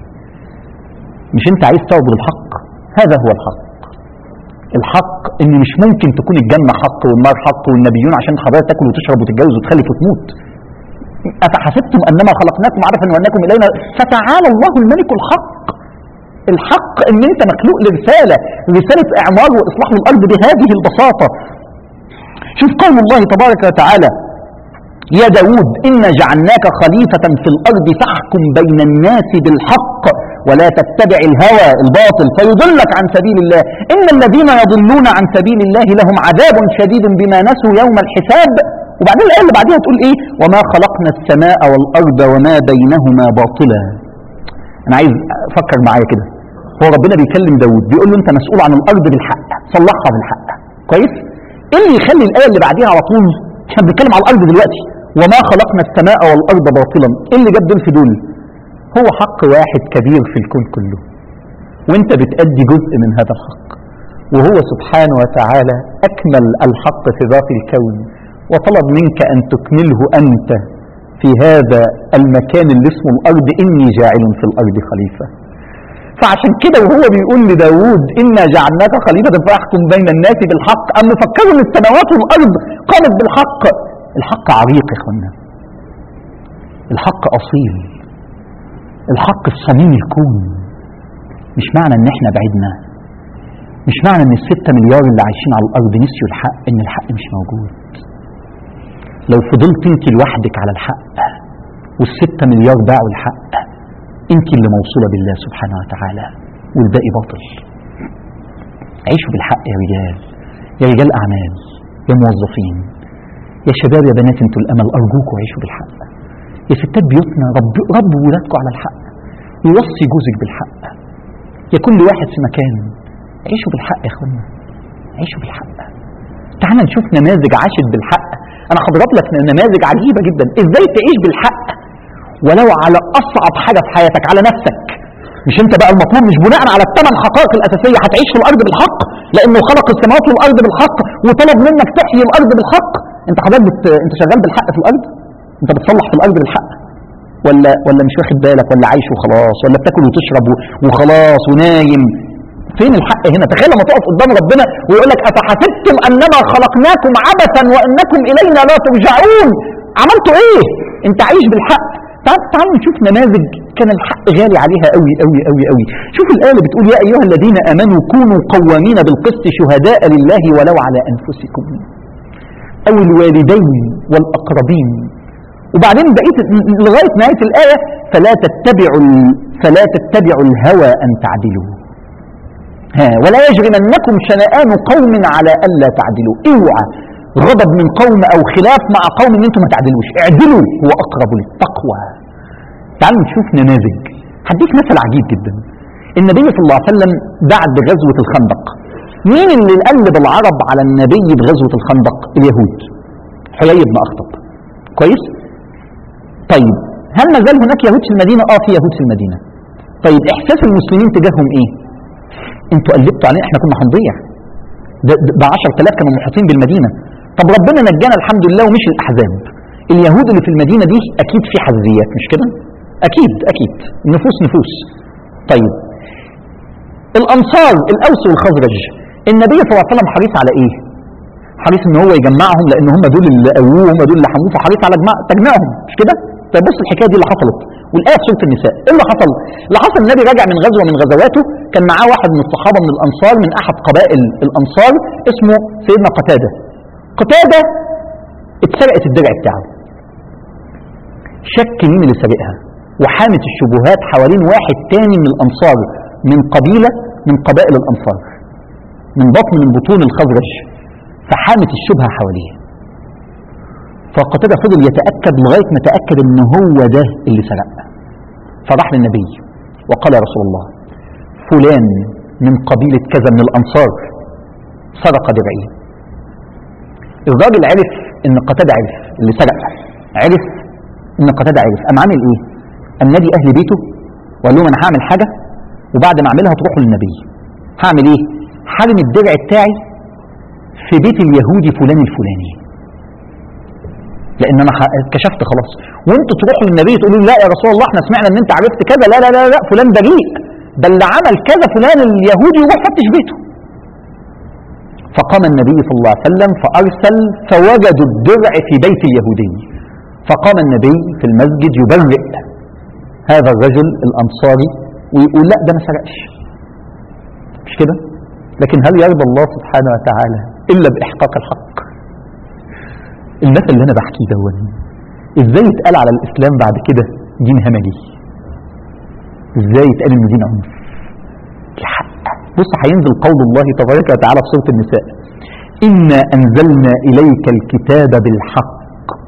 مش انت عايز تعبد الحق هذا هو الحق الحق ان مش ممكن تكون الجنة حق والنار حق والنبيون عشان حضرتك تاكل وتشرب وتتجوز وتخلف وتموت افحسبتم انما خلقناكم عبثا وانكم الينا فتعالى الله الملك الحق الحق ان انت مخلوق لرسالة رسالة اعمار واصلاح الارض بهذه البساطة شوف قول الله تبارك وتعالى يا داود إنا جعلناك خليفة في الأرض فاحكم بين الناس بالحق ولا تتبع الهوى الباطل فيضلك عن سبيل الله إن الذين يضلون عن سبيل الله لهم عذاب شديد بما نسوا يوم الحساب وبعدين الآية اللي بعدها تقول إيه وما خلقنا السماء والأرض وما بينهما باطلا أنا عايز أفكر معايا كده هو ربنا بيكلم داود بيقول له أنت مسؤول عن الأرض بالحق صلحها بالحق كويس إيه اللي يخلي الآية اللي بعديها على طول احنا بنتكلم على الأرض دلوقتي وما خلقنا السماء والأرض باطلا إيه اللي جاب دول في دول هو حق واحد كبير في الكون كله وانت بتأدي جزء من هذا الحق وهو سبحانه وتعالى أكمل الحق في ذات الكون وطلب منك أن تكمله أنت في هذا المكان اللي اسمه الأرض إني جاعل في الأرض خليفة فعشان كده وهو بيقول لداود إنا جعلناك خليفة فاحكم بين الناس بالحق أم فكروا ان السماوات والأرض قامت بالحق الحق عريق يا اخوانا الحق أصيل الحق في صميم الكون مش معنى ان احنا بعدنا مش معنى ان الستة مليار اللي عايشين على الارض نسيوا الحق ان الحق مش موجود لو فضلت انت لوحدك على الحق والستة مليار باعوا الحق انت اللي موصولة بالله سبحانه وتعالى والباقي باطل عيشوا بالحق يا رجال يا رجال اعمال يا موظفين يا شباب يا بنات انتوا الامل ارجوكم عيشوا بالحق يا ستات بيوتنا رب ربوا ولادكم على الحق ووصي جوزك بالحق يا كل واحد في مكان عيشوا بالحق يا اخوانا عيشوا بالحق تعال نشوف نماذج عاشت بالحق انا هضرب لك نماذج عجيبه جدا ازاي تعيش بالحق ولو على اصعب حاجه في حياتك على نفسك مش انت بقى المطلوب مش بناء على الثمان حقائق الاساسيه هتعيش في الارض بالحق لانه خلق السماوات والارض بالحق وطلب منك تحيي الارض بالحق انت حضرتك بت... انت شغال بالحق في الارض انت بتصلح في الارض بالحق ولا ولا مش واخد بالك ولا عايش وخلاص ولا بتاكل وتشرب و- وخلاص ونايم فين الحق هنا تخيل لما تقف قدام ربنا ويقول لك افحسبتم انما خلقناكم عبثا وانكم الينا لا ترجعون عملتوا ايه انت عايش بالحق تعال تعالوا نشوف نماذج كان الحق غالي عليها قوي قوي قوي قوي شوف الايه اللي بتقول يا ايها الذين امنوا كونوا قوامين بالقسط شهداء لله ولو على انفسكم او الوالدين والاقربين وبعدين بقيت لغايه نهايه الايه فلا تتبعوا ال- فلا تتبعوا الهوى ان تعدلوا ها ولا يجرمنكم شنآن قوم على الا تعدلوا اوعى غضب من قوم او خلاف مع قوم ان انتم ما تعدلوش اعدلوا هو اقرب للتقوى تعالوا نشوف نماذج هديك مثل عجيب جدا النبي صلى الله عليه وسلم بعد غزوه الخندق مين اللي قلب العرب على النبي بغزوه الخندق اليهود حيي بن اخطب كويس طيب هل ما زال هناك يهود في المدينه اه في يهود في المدينه طيب احساس المسلمين تجاههم ايه انتوا قلبتوا علينا احنا كنا هنضيع ده, ده, ده 10000 كانوا محيطين بالمدينه طب ربنا نجانا الحمد لله ومش الاحزاب اليهود اللي في المدينه دي اكيد في حزيات مش كده اكيد اكيد نفوس نفوس طيب الانصار الاوس والخزرج النبي صلى الله عليه وسلم حريص على ايه حريص ان هو يجمعهم لان هم دول اللي قووه هم دول اللي حموه فحريص على جمع تجمعهم مش كده طيب بص الحكايه دي اللي حصلت والايه في سوره النساء ايه اللي حصل اللي حصل النبي راجع من غزوه من غزواته كان معاه واحد من الصحابه من الانصار من احد قبائل الانصار اسمه سيدنا قتاده قتاده اتسرقت الدرع بتاعه شك مين اللي سرقها وحامت الشبهات حوالين واحد تاني من الانصار من قبيله من قبائل الانصار من بطن من بطون الخزرج فحامت الشبهه حواليه فقتادة فضل يتأكد لغاية ما تأكد ان هو ده اللي سرق فراح للنبي وقال يا رسول الله فلان من قبيلة كذا من الأنصار سرق درعي الراجل عرف ان قتادة عرف اللي سرق عرف ان قتادة عرف قام عامل ايه قام نادي اهل بيته وقال لهم انا هعمل حاجة وبعد ما اعملها تروحوا للنبي هعمل ايه حارم الدرع بتاعي في بيت اليهودي فلان الفلاني لان انا ح- كشفت خلاص وانتوا تروحوا للنبي تقولوا له لا يا رسول الله احنا سمعنا ان انت عرفت كذا لا لا لا لا فلان بريء ده اللي عمل كذا فلان اليهودي وروح فتش بيته فقام النبي صلى الله عليه وسلم فارسل فوجدوا الدرع في بيت اليهودي فقام النبي في المسجد يبرئ هذا الرجل الانصاري ويقول لا ده ما سرقش مش كده لكن هل يرضى الله سبحانه وتعالى الا باحقاق الحق المثل اللي انا بحكيه دون ازاي يتقال على الاسلام بعد كده دين همجي ازاي يتقال انه دين عنف الحق بص هينزل قول الله تبارك وتعالى في سوره النساء انا انزلنا اليك الكتاب بالحق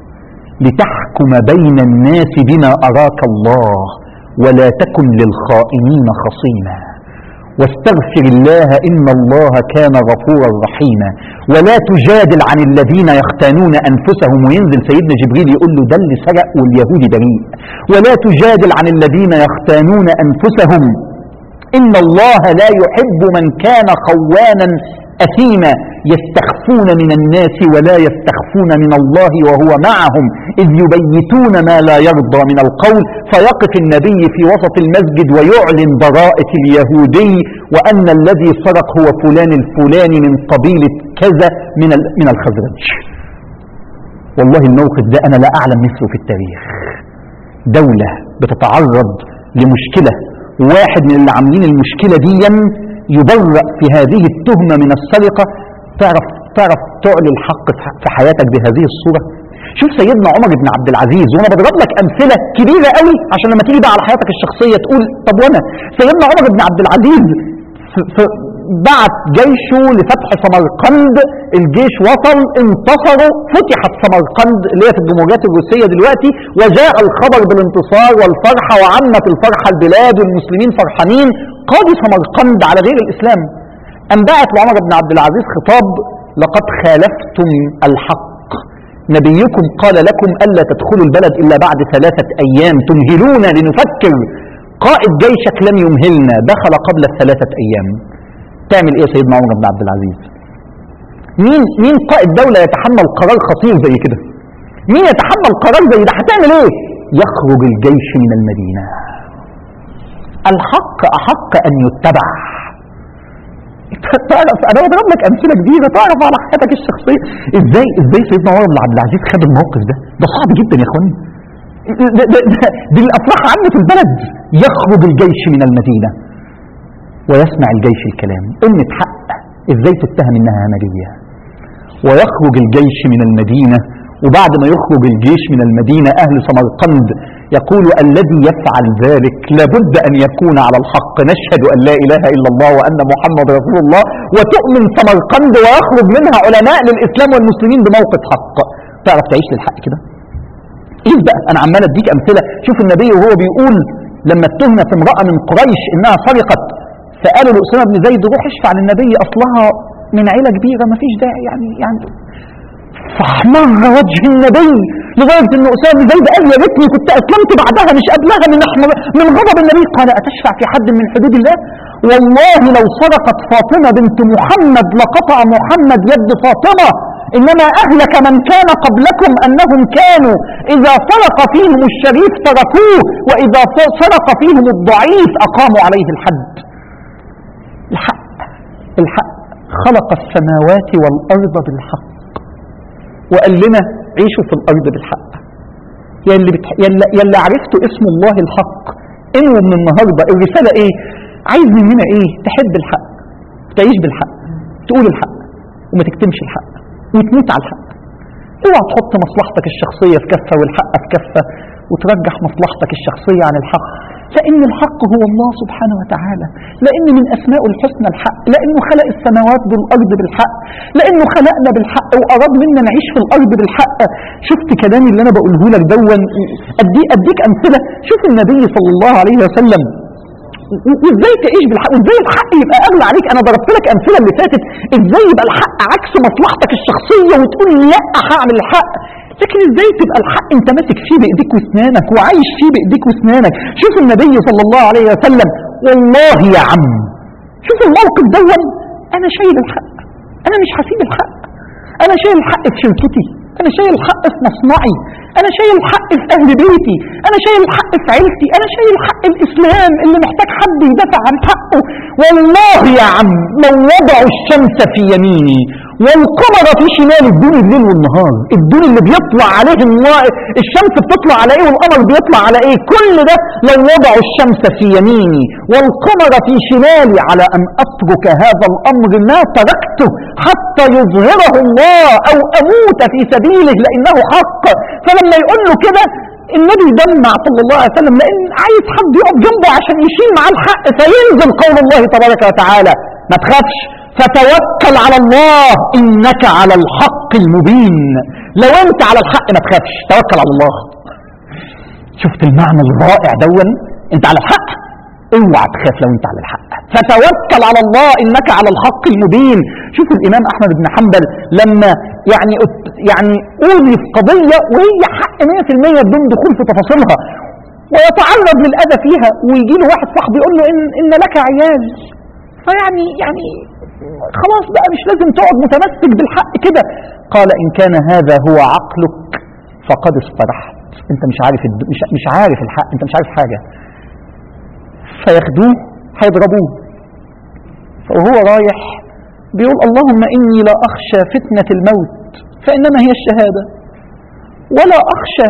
لتحكم بين الناس بما اراك الله ولا تكن للخائنين خصيما واستغفر الله إن الله كان غفورا رحيما ولا تجادل عن الذين يختانون أنفسهم وينزل سيدنا جبريل يقول له ده اللي سرق واليهودي بريء ولا تجادل عن الذين يختانون أنفسهم إن الله لا يحب من كان خوانا أثيما يستخفون من الناس ولا يستخفون من الله وهو معهم إذ يبيتون ما لا يرضى من القول فيقف النبي في وسط المسجد ويعلن براءة اليهودي وأن الذي سرق هو فلان الفلاني من قبيلة كذا من ال- من الخزرج والله الموقف ده أنا لا أعلم مثله في التاريخ دولة بتتعرض لمشكلة واحد من اللي عاملين المشكلة دي يبرأ في هذه التهمة من السرقة تعرف تعرف تعلي الحق في- في حياتك بهذه الصورة شوف سيدنا عمر بن عبد العزيز وانا بضرب لك امثله كبيره قوي عشان لما تيجي بقى على حياتك الشخصيه تقول طب وانا سيدنا عمر بن عبد العزيز في, في بعت جيشه لفتح سمرقند الجيش وصل انتصروا فتحت سمرقند اللي هي في الجمهوريات الروسية دلوقتي وجاء الخبر بالانتصار والفرحة وعمت الفرحة البلاد والمسلمين فرحانين قاضي سمرقند على غير الإسلام أنبأت لعمر بن عبد العزيز خطاب لقد خالفتم الحق نبيكم قال لكم ألا تدخلوا البلد إلا بعد ثلاثة أيام تمهلون لنفكر قائد جيشك لم يمهلنا دخل قبل الثلاثة أيام تعمل إيه سيدنا عمر بن عبد العزيز مين مين قائد دولة يتحمل قرار خطير زي كده مين يتحمل قرار زي ده هتعمل إيه يخرج الجيش من المدينة الحق أحق أن يتبع تعرف انا بضرب لك امثله جديده تعرف على حياتك الشخصيه ازاي ازاي سيدنا عمر بن عبد العزيز خد الموقف ده ده صعب جدا يا اخواني ده ده ده دي الافراح عامه في البلد يخرج الجيش من المدينه ويسمع الجيش الكلام أمة حق ازاي تتهم انها همجيه ويخرج الجيش من المدينه وبعد ما يخرج الجيش من المدينه اهل سمرقند يقول الذي يفعل ذلك لابد أن يكون على الحق نشهد أن لا إله إلا الله وأن محمد رسول الله وتؤمن سمرقند ويخرج منها علماء للإسلام والمسلمين بموقف حق تعرف تعيش للحق كده إيه بقى أنا عمال أديك أمثلة شوف النبي وهو بيقول لما اتهمت امرأة من قريش إنها سرقت فقالوا لأسامة بن زيد روح اشفع للنبي أصلها من عيلة كبيرة ما فيش داعي يعني يعني فاحمر وجه النبي لدرجة ان أسامة بن زيد قال يا ريتني كنت أسلمت بعدها مش قبلها من أحمر من غضب النبي قال أتشفع في حد من حدود الله والله لو سرقت فاطمة بنت محمد لقطع محمد يد فاطمة إنما أهلك من كان قبلكم أنهم كانوا إذا سرق فيهم الشريف تركوه وإذا سرق فيهم الضعيف أقاموا عليه الحد الحق الحق خلق السماوات والأرض بالحق وقال لنا عيشوا في الأرض بالحق يا اللي, بتح... يا اللي, يا اللي عرفتوا اسم الله الحق انووا من النهاردة الرسالة ايه عايز مننا ايه تحب الحق تعيش بالحق تقول الحق وما تكتمش الحق وتموت على الحق اوعى تحط مصلحتك الشخصية في كفة والحق في كفة وترجح مصلحتك الشخصية عن الحق لأن الحق هو الله سبحانه وتعالى لأن من أسماء الحسنى الحق لأنه خلق السماوات بالأرض بالحق لأنه خلقنا بالحق وأراد منا نعيش في الأرض بالحق شفت كلامي اللي أنا بقوله لك دون أدي أديك أمثلة شوف النبي صلى الله عليه وسلم وازاي تعيش بالحق وازاي الحق يبقى اغلى عليك انا ضربت لك امثله اللي فاتت ازاي يبقى الحق عكس مصلحتك الشخصيه وتقول لا هعمل الحق لكن ازاي تبقى الحق انت ماسك فيه بايديك واسنانك وعايش فيه بايديك واسنانك شوف النبي صلى الله عليه وسلم والله يا عم شوف الموقف دون انا شايل الحق انا مش هسيب الحق انا شايل الحق في شركتي انا شايل الحق في مصنعي انا شايل الحق في اهل بيتي انا شايل الحق في عيلتي انا شايل الحق الاسلام اللي محتاج حد يدافع عن حقه والله يا عم لو وضعوا الشمس في يميني والقمر في شمال الدون الليل والنهار الدون اللي بيطلع عليه الله الشمس بتطلع على ايه والقمر بيطلع على ايه كل ده لو وضعوا الشمس في يميني والقمر في شمالي على ان اترك هذا الامر ما تركته حتى يظهره الله او اموت في سبيله لانه حق فلما يقول له كده النبي دمع صلى الله عليه وسلم لان عايز حد يقف جنبه عشان يشيل معاه الحق فينزل قول الله تبارك وتعالى ما تخافش فتوكل على الله انك على الحق المبين لو انت على الحق ما تخافش توكل على الله شفت المعنى الرائع دون انت على الحق اوعى تخاف لو انت على الحق فتوكل على الله انك على الحق المبين شوف الامام احمد بن حنبل لما يعني يعني اولي في قضيه وهي حق 100% بدون دخول في تفاصيلها ويتعرض للاذى فيها ويجي له واحد صاحبه يقول له ان ان لك عيال فيعني يعني خلاص بقى مش لازم تقعد متمسك بالحق كده قال ان كان هذا هو عقلك فقد استرحت انت مش عارف الد... مش, مش عارف الحق انت مش عارف حاجه فياخدوه هيضربوه وهو رايح بيقول اللهم اني لا اخشى فتنه الموت فانما هي الشهاده ولا اخشى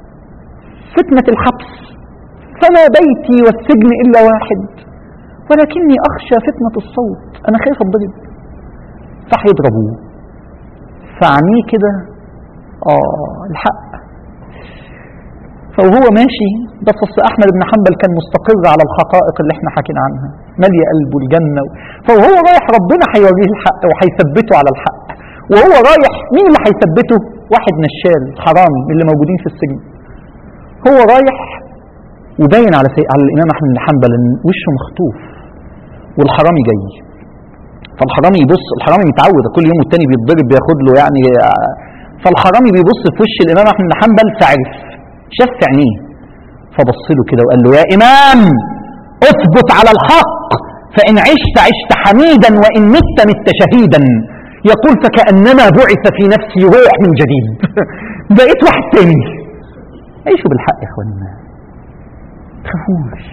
فتنه الحبس فما بيتي والسجن الا واحد ولكني أخشى فتنة الصوت أنا خايف أتضرب فهيضربوه فعينيه كده آه الحق فهو ماشي بس أصل أحمد بن حنبل كان مستقر على الحقائق اللي احنا حكينا عنها مالي قلبه الجنة فهو رايح ربنا هيوريه الحق وهيثبته على الحق وهو رايح مين اللي هيثبته واحد نشال حرامي من اللي موجودين في السجن هو رايح وباين على سي... على الامام احمد بن حنبل ان وشه مخطوف والحرامي جاي فالحرامي يبص الحرامي متعود كل يوم والتاني بيتضرب بياخد له يعني آه، فالحرامي بيبص في وش الامام احمد بن حنبل فعرف شاف في عينيه فبص له كده وقال له يا امام اثبت على الحق فان عشت عشت حميدا وان مت مت شهيدا يقول فكانما بعث في نفسي روح من جديد بقيت واحد تاني عيشوا بالحق يا اخوانا تخافوش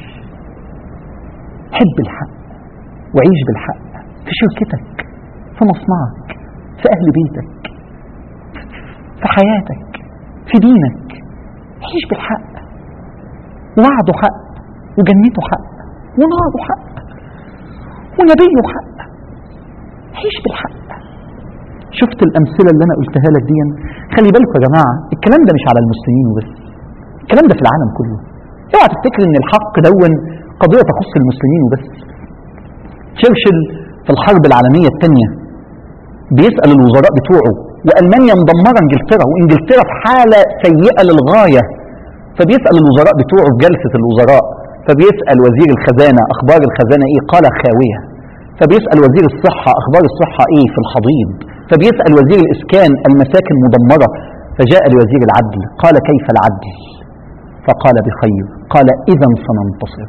حب الحق وعيش بالحق في شركتك في مصنعك في أهل بيتك في حياتك في دينك عيش بالحق وعده حق وجنته حق وناره حق ونبيه حق عيش بالحق شفت الأمثلة اللي أنا قلتها لك دي خلي بالكم يا جماعة الكلام ده مش على المسلمين وبس الكلام ده في العالم كله اوعى تفتكر ان الحق دون قضية تخص المسلمين وبس تشرشل في الحرب العالمية الثانية بيسأل الوزراء بتوعه وألمانيا مدمرة انجلترا وانجلترا في حالة سيئة للغاية فبيسأل الوزراء بتوعه في جلسة الوزراء فبيسأل وزير الخزانة أخبار الخزانة إيه قال خاوية فبيسأل وزير الصحة أخبار الصحة إيه في الحضيض فبيسأل وزير الإسكان المساكن مدمرة فجاء لوزير العدل قال كيف العدل فقال بخير قال إذا سننتصر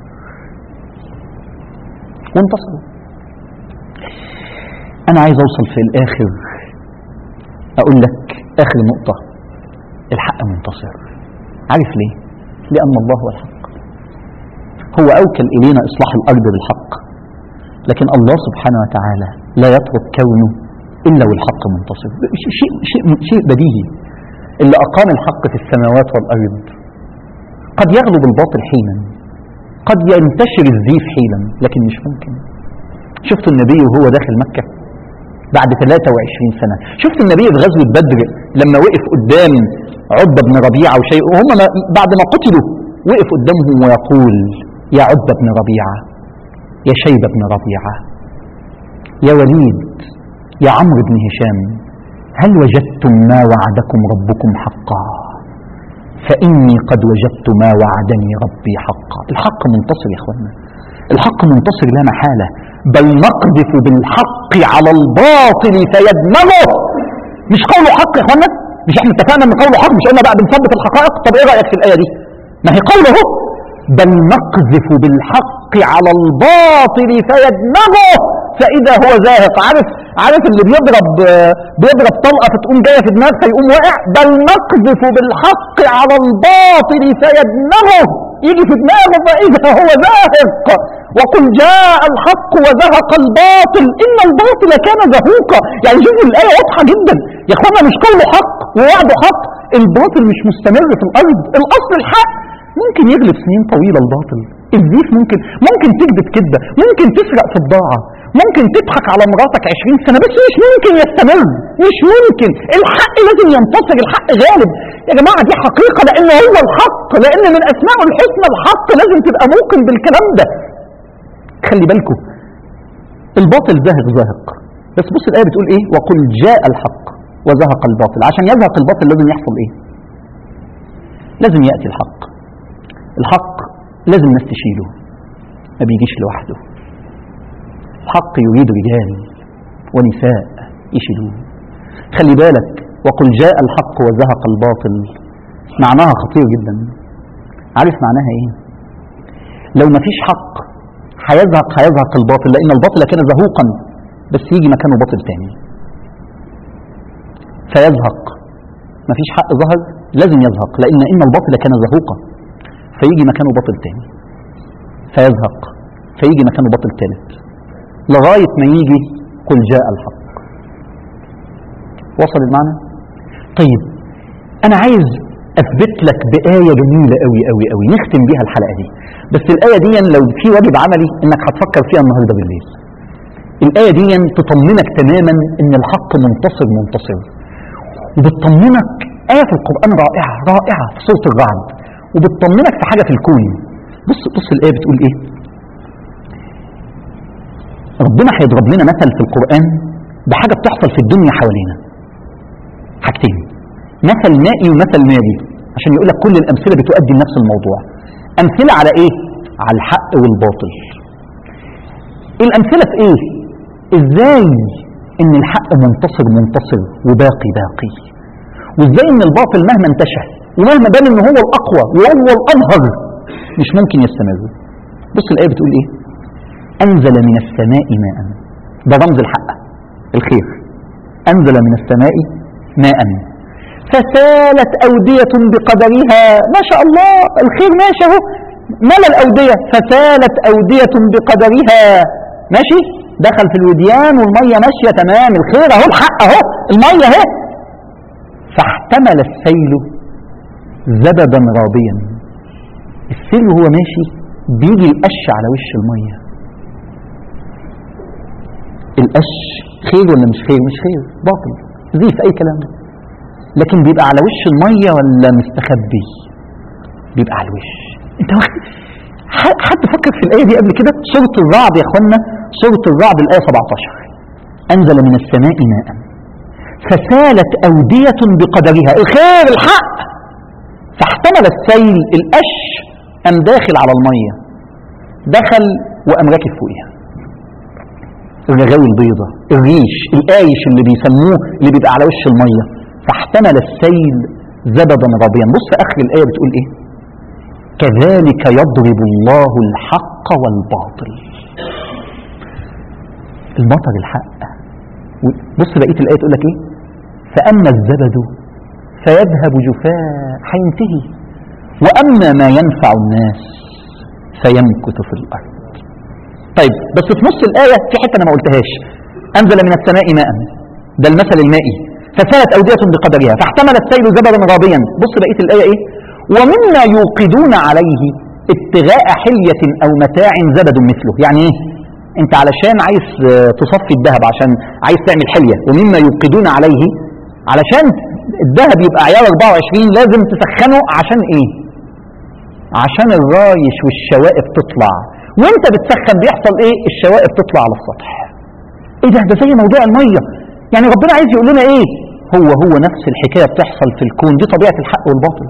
وانتصروا أنا عايز أوصل في الآخر أقول لك آخر نقطة الحق منتصر عارف ليه؟ لأن الله هو الحق هو أوكل إلينا إصلاح الأرض بالحق لكن الله سبحانه وتعالى لا يترك كونه إلا والحق منتصر شيء, شيء, شيء بديهي اللي أقام الحق في السماوات والأرض قد يغلب الباطل حينا قد ينتشر الزيف حينا لكن مش ممكن شفت النبي وهو داخل مكة بعد 23 سنة شفت النبي في غزوة بدر لما وقف قدام عتبة بن ربيعة وشيء وهم ما- بعد ما قتلوا وقف قدامهم ويقول يا عتبة بن ربيعة يا شيبة بن ربيعة يا وليد يا عمرو بن هشام هل وجدتم ما وعدكم ربكم حقا فإني قد وجدت ما وعدني ربي حقا الحق منتصر يا اخوانا الحق منتصر لا محالة بل نقذف بالحق على الباطل فيدمغه مش قوله حق يا اخوانا مش احنا اتفقنا ان قوله حق مش قلنا بقى بنثبت الحقائق طب ايه رايك في الايه دي ما هي قوله بل نقذف بالحق على الباطل فيدمغه فاذا هو زاهق عارف عارف اللي بيضرب آه، بيضرب طلقه فتقوم جايه في دماغ فيقوم واقع بل نقذف بالحق على الباطل فيدمغه يجي في دماغه فاذا هو زاهق وقل جاء الحق وزهق الباطل ان الباطل كان زهوقا يعني شوفوا الايه واضحه جدا يا اخوانا مش قوله حق ووعده حق الباطل مش مستمر في الارض الاصل الحق ممكن يغلب سنين طويله الباطل الزيف ممكن ممكن تكذب كذبه ممكن تسرق في بضاعه ممكن تضحك على مراتك 20 سنه بس مش ممكن يستمر مش ممكن الحق لازم ينتصر الحق غالب يا جماعه دي حقيقه لان هو الحق لان من اسمائه الحسنى الحق لازم تبقى موقن بالكلام ده خلي بالكم الباطل زاهق زاهق بس بص الايه بتقول ايه وقل جاء الحق وزهق الباطل عشان يزهق الباطل لازم يحصل ايه لازم ياتي الحق الحق لازم الناس تشيله ما بيجيش لوحده الحق يريد رجال ونساء يشيلوه خلي بالك وقل جاء الحق وزهق الباطل معناها خطير جدا عارف معناها ايه لو ما فيش حق هيزهق هيزهق الباطل لان الباطل كان زهوقا بس يجي مكانه باطل تاني فيزهق ما فيش حق ظهر لازم يزهق لان ان الباطل كان زهوقا فيجي مكانه باطل تاني فيزهق فيجي مكانه باطل تالت لغاية ما يجي قل جاء الحق وصل المعنى طيب انا عايز اثبت لك بآية جميلة قوي قوي قوي نختم بيها الحلقة دي بس الآية دي لو في واجب عملي انك هتفكر فيها النهاردة بالليل الآية دي تطمنك تماما ان الحق منتصر منتصر وبتطمنك آية في القرآن رائعة رائعة في سورة الرعد وبتطمنك في حاجة في الكون بص بص الآية بتقول إيه ربنا هيضرب لنا مثل في القرآن بحاجة بتحصل في الدنيا حوالينا حاجتين مثل مائي ومثل مالي عشان يقول لك كل الأمثلة بتؤدي لنفس الموضوع أمثلة على إيه؟ على الحق والباطل الأمثلة في إيه؟ إزاي إن الحق منتصر منتصر وباقي باقي وإزاي إن الباطل مهما انتشر ومهما بان إن هو الأقوى وهو الأظهر مش ممكن يستمر بص الآية بتقول إيه؟ أنزل من السماء ماء ده رمز الحق الخير أنزل من السماء ماء فسالت أودية بقدرها ما شاء الله الخير ماشي اهو ملا الأودية فسالت أودية بقدرها ماشي دخل في الوديان والمية ماشية تمام الخير اهو الحق اهو المية اهو فاحتمل السيل زبدا رابيا السيل وهو ماشي بيجي القش على وش المية القش خير ولا مش خير مش خير باطل زيف اي كلام لكن بيبقى على وش المية ولا مستخبي بيبقى على الوش انت واخد ح- حد فكر في الآية دي قبل كده سورة الرعد يا اخوانا سورة الرعد الآية 17 أنزل من السماء ماء فسالت أودية بقدرها الخير الحق فاحتمل السيل القش أم داخل على المية دخل وأم راكب فوقها الرغاوي البيضة الريش القايش اللي بيسموه اللي بيبقى على وش المية فاحتمل السيل زبدا رابيا بص آخر الآية بتقول إيه كذلك يضرب الله الحق والباطل المطر الحق بص بقية الآية تقول لك إيه فأما الزبد فيذهب جفاء هينتهي وأما ما ينفع الناس فيمكث في الأرض طيب بس في نص الآية في حتة أنا ما قلتهاش أنزل من السماء ماء ده المثل المائي فسالت أودية بقدرها فاحتمل السيل زبدا رابيا بص بقية الآية إيه ومما يوقدون عليه ابتغاء حلية أو متاع زبد مثله يعني إيه أنت علشان عايز آه، تصفي الذهب عشان عايز تعمل حلية ومما يوقدون عليه علشان الذهب يبقى عيار 24 لازم تسخنه عشان إيه عشان الرايش والشوائب تطلع وانت بتسخن بيحصل ايه الشوائب تطلع على السطح ايه ده ده زي موضوع الميه يعني ربنا عايز يقول لنا ايه هو هو نفس الحكايه بتحصل في الكون دي طبيعه الحق والباطل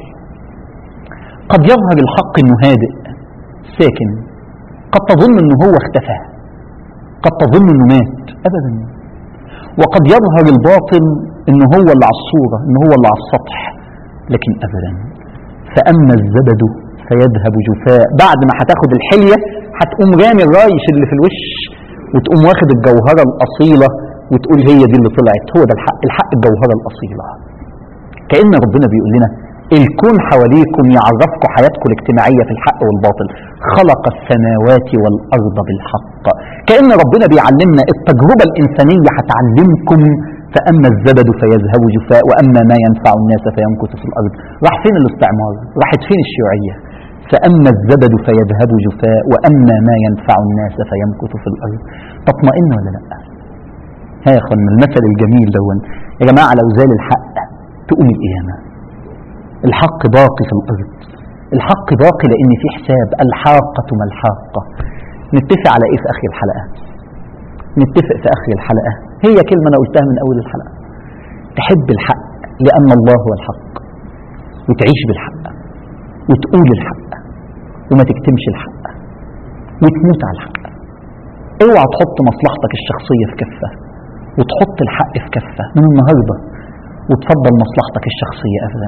قد يظهر الحق انه هادئ ساكن قد تظن انه هو اختفى قد تظن انه مات ابدا وقد يظهر الباطل انه هو اللي على الصوره انه هو اللي على السطح لكن ابدا فاما الزبد فيذهب جفاء بعد ما هتاخد الحليه هتقوم رامي الرايش اللي في الوش وتقوم واخد الجوهره الاصيله وتقول هي دي اللي طلعت هو ده الحق الحق الجوهره الاصيله كأن ربنا بيقول لنا الكون حواليكم يعرفكم حياتكم الاجتماعية في الحق والباطل خلق السماوات والأرض بالحق كأن ربنا بيعلمنا التجربة الإنسانية هتعلمكم فأما الزبد فيذهب جفاء وأما ما ينفع الناس فيمكث في الأرض راح فين الاستعمار راحت فين الشيوعية فأما الزبد فيذهب جفاء وأما ما ينفع الناس فيمكث في الأرض تطمئن ولا لا ها يا اخوانا المثل الجميل دون يا جماعة لو زال الحق تقوم القيامة الحق باقي في الأرض الحق باقي لأن في حساب الحاقة ما الحاقة نتفق على إيه في آخر الحلقة نتفق في آخر الحلقة هي كلمة أنا قلتها من أول الحلقة تحب الحق لأن الله هو الحق وتعيش بالحق وتقول الحق وما تكتمش الحق وتموت على الحق اوعى تحط مصلحتك الشخصية في كفة وتحط الحق في كفة من النهاردة وتفضل مصلحتك الشخصية أبدا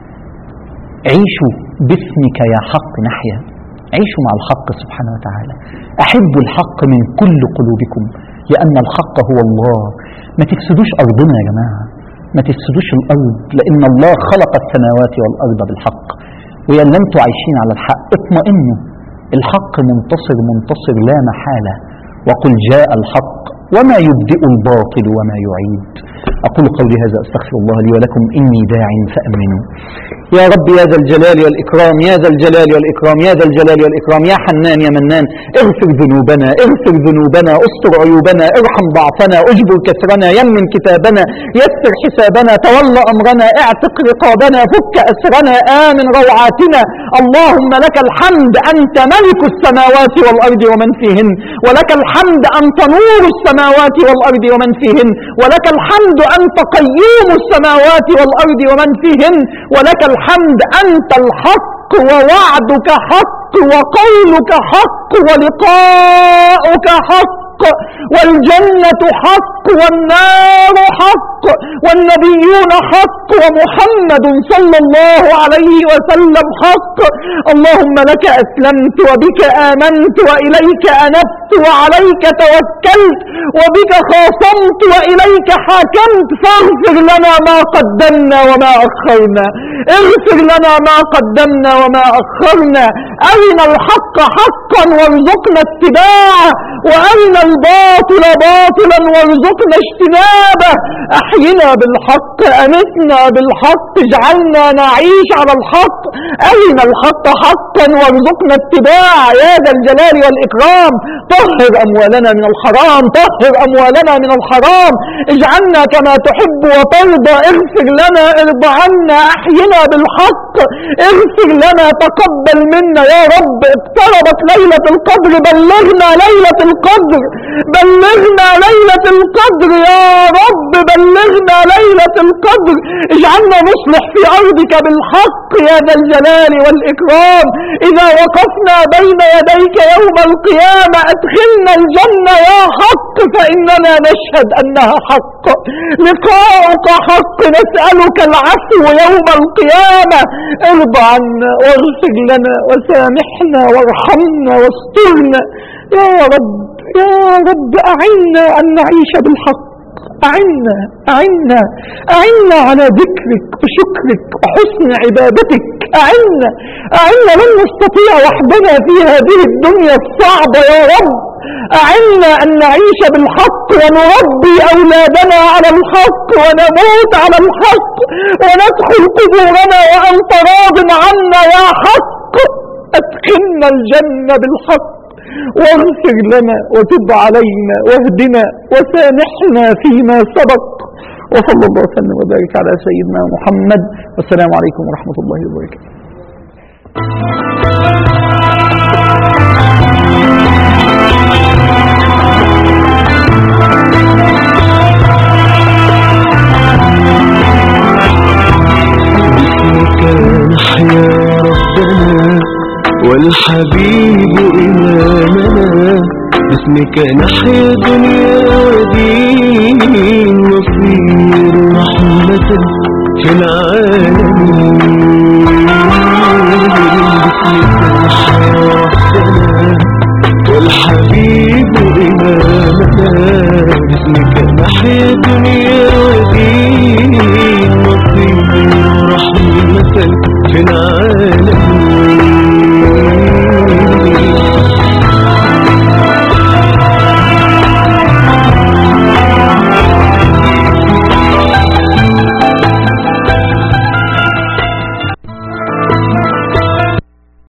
عيشوا باسمك يا حق نحيا عيشوا مع الحق سبحانه وتعالى أحبوا الحق من كل قلوبكم لأن الحق هو الله ما تفسدوش أرضنا يا جماعة ما تفسدوش الأرض لأن الله خلق السماوات والأرض بالحق ويا اللي انتوا عايشين على الحق اطمئنوا الحق منتصر منتصر لا محالة وقل جاء الحق وما يبدئ الباطل وما يعيد أقول قولي هذا أستغفر الله لي ولكم إني داع فأمنوا يا رب يا ذا الجلال والإكرام يا ذا الجلال والإكرام يا ذا الجلال والإكرام يا حنان يا منان اغفر ذنوبنا اغفر ذنوبنا استر عيوبنا ارحم ضعفنا اجبر كسرنا يمن كتابنا يسر حسابنا تولى أمرنا اعتق رقابنا فك أسرنا آمن روعاتنا اللهم لك الحمد أنت ملك السماوات والأرض ومن فيهن ولك الحمد أنت نور السماوات والأرض ومن فيهن ولك الحمد أنت قيوم السماوات والأرض ومن فيهن ولك الحمد أنت الحق ووعدك حق وقولك حق ولقاؤك حق والجنة حق والنار حق والنبيون حق ومحمد صلى الله عليه وسلم حق اللهم لك أسلمت وبك آمنت وإليك أنبت وعليك توكلت وبك خاصمت وإليك حاكمت فاغفر لنا ما قدمنا وما أخرنا اغفر لنا ما قدمنا وما أخرنا أرنا الحق حقا وارزقنا اتباعه وأرنا الباطل باطلا وارزقنا اجتنابه أحينا بالحق أمتنا بالحق اجعلنا نعيش على الحق أرنا الحق حقا وارزقنا اتباعه يا ذا الجلال والإكرام طهر أموالنا من الحرام طهر أموالنا من الحرام اجعلنا كما تحب وترضى اغفر لنا ارض عنا أحينا بالحق اغفر لنا تقبل منا يا رب اقتربت ليلة القدر بلغنا ليلة القدر بلغنا ليلة القدر يا رب بلغنا ليلة القدر اجعلنا نصلح في أرضك بالحق يا ذا الجلال والإكرام إذا وقفنا بين يديك يوم القيامة أدخلنا الجنة يا حق فإننا نشهد أنها حق لقاؤك حق نسألك العفو يوم القيامة ارضى عنا واغفر لنا وسامحنا وارحمنا واسترنا يا رب يا رب أعنا أن نعيش بالحق أعنا أعنا أعنا على ذكرك وشكرك وحسن عبادتك أعنا أعنا لن نستطيع وحدنا في هذه الدنيا الصعبة يا رب أعنا أن نعيش بالحق ونربي أولادنا على الحق ونموت على الحق وندخل قبورنا وأنت راض عنا يا حق أدخلنا الجنة بالحق واغفر لنا وتب علينا واهدنا وسامحنا فيما سبق وصلى الله وسلم وبارك على سيدنا محمد والسلام عليكم ورحمة الله وبركاته باسمك نحيا ربنا والحبيب إمامنا باسمك نحيا دنيا ودين وفي رحمة في العالمين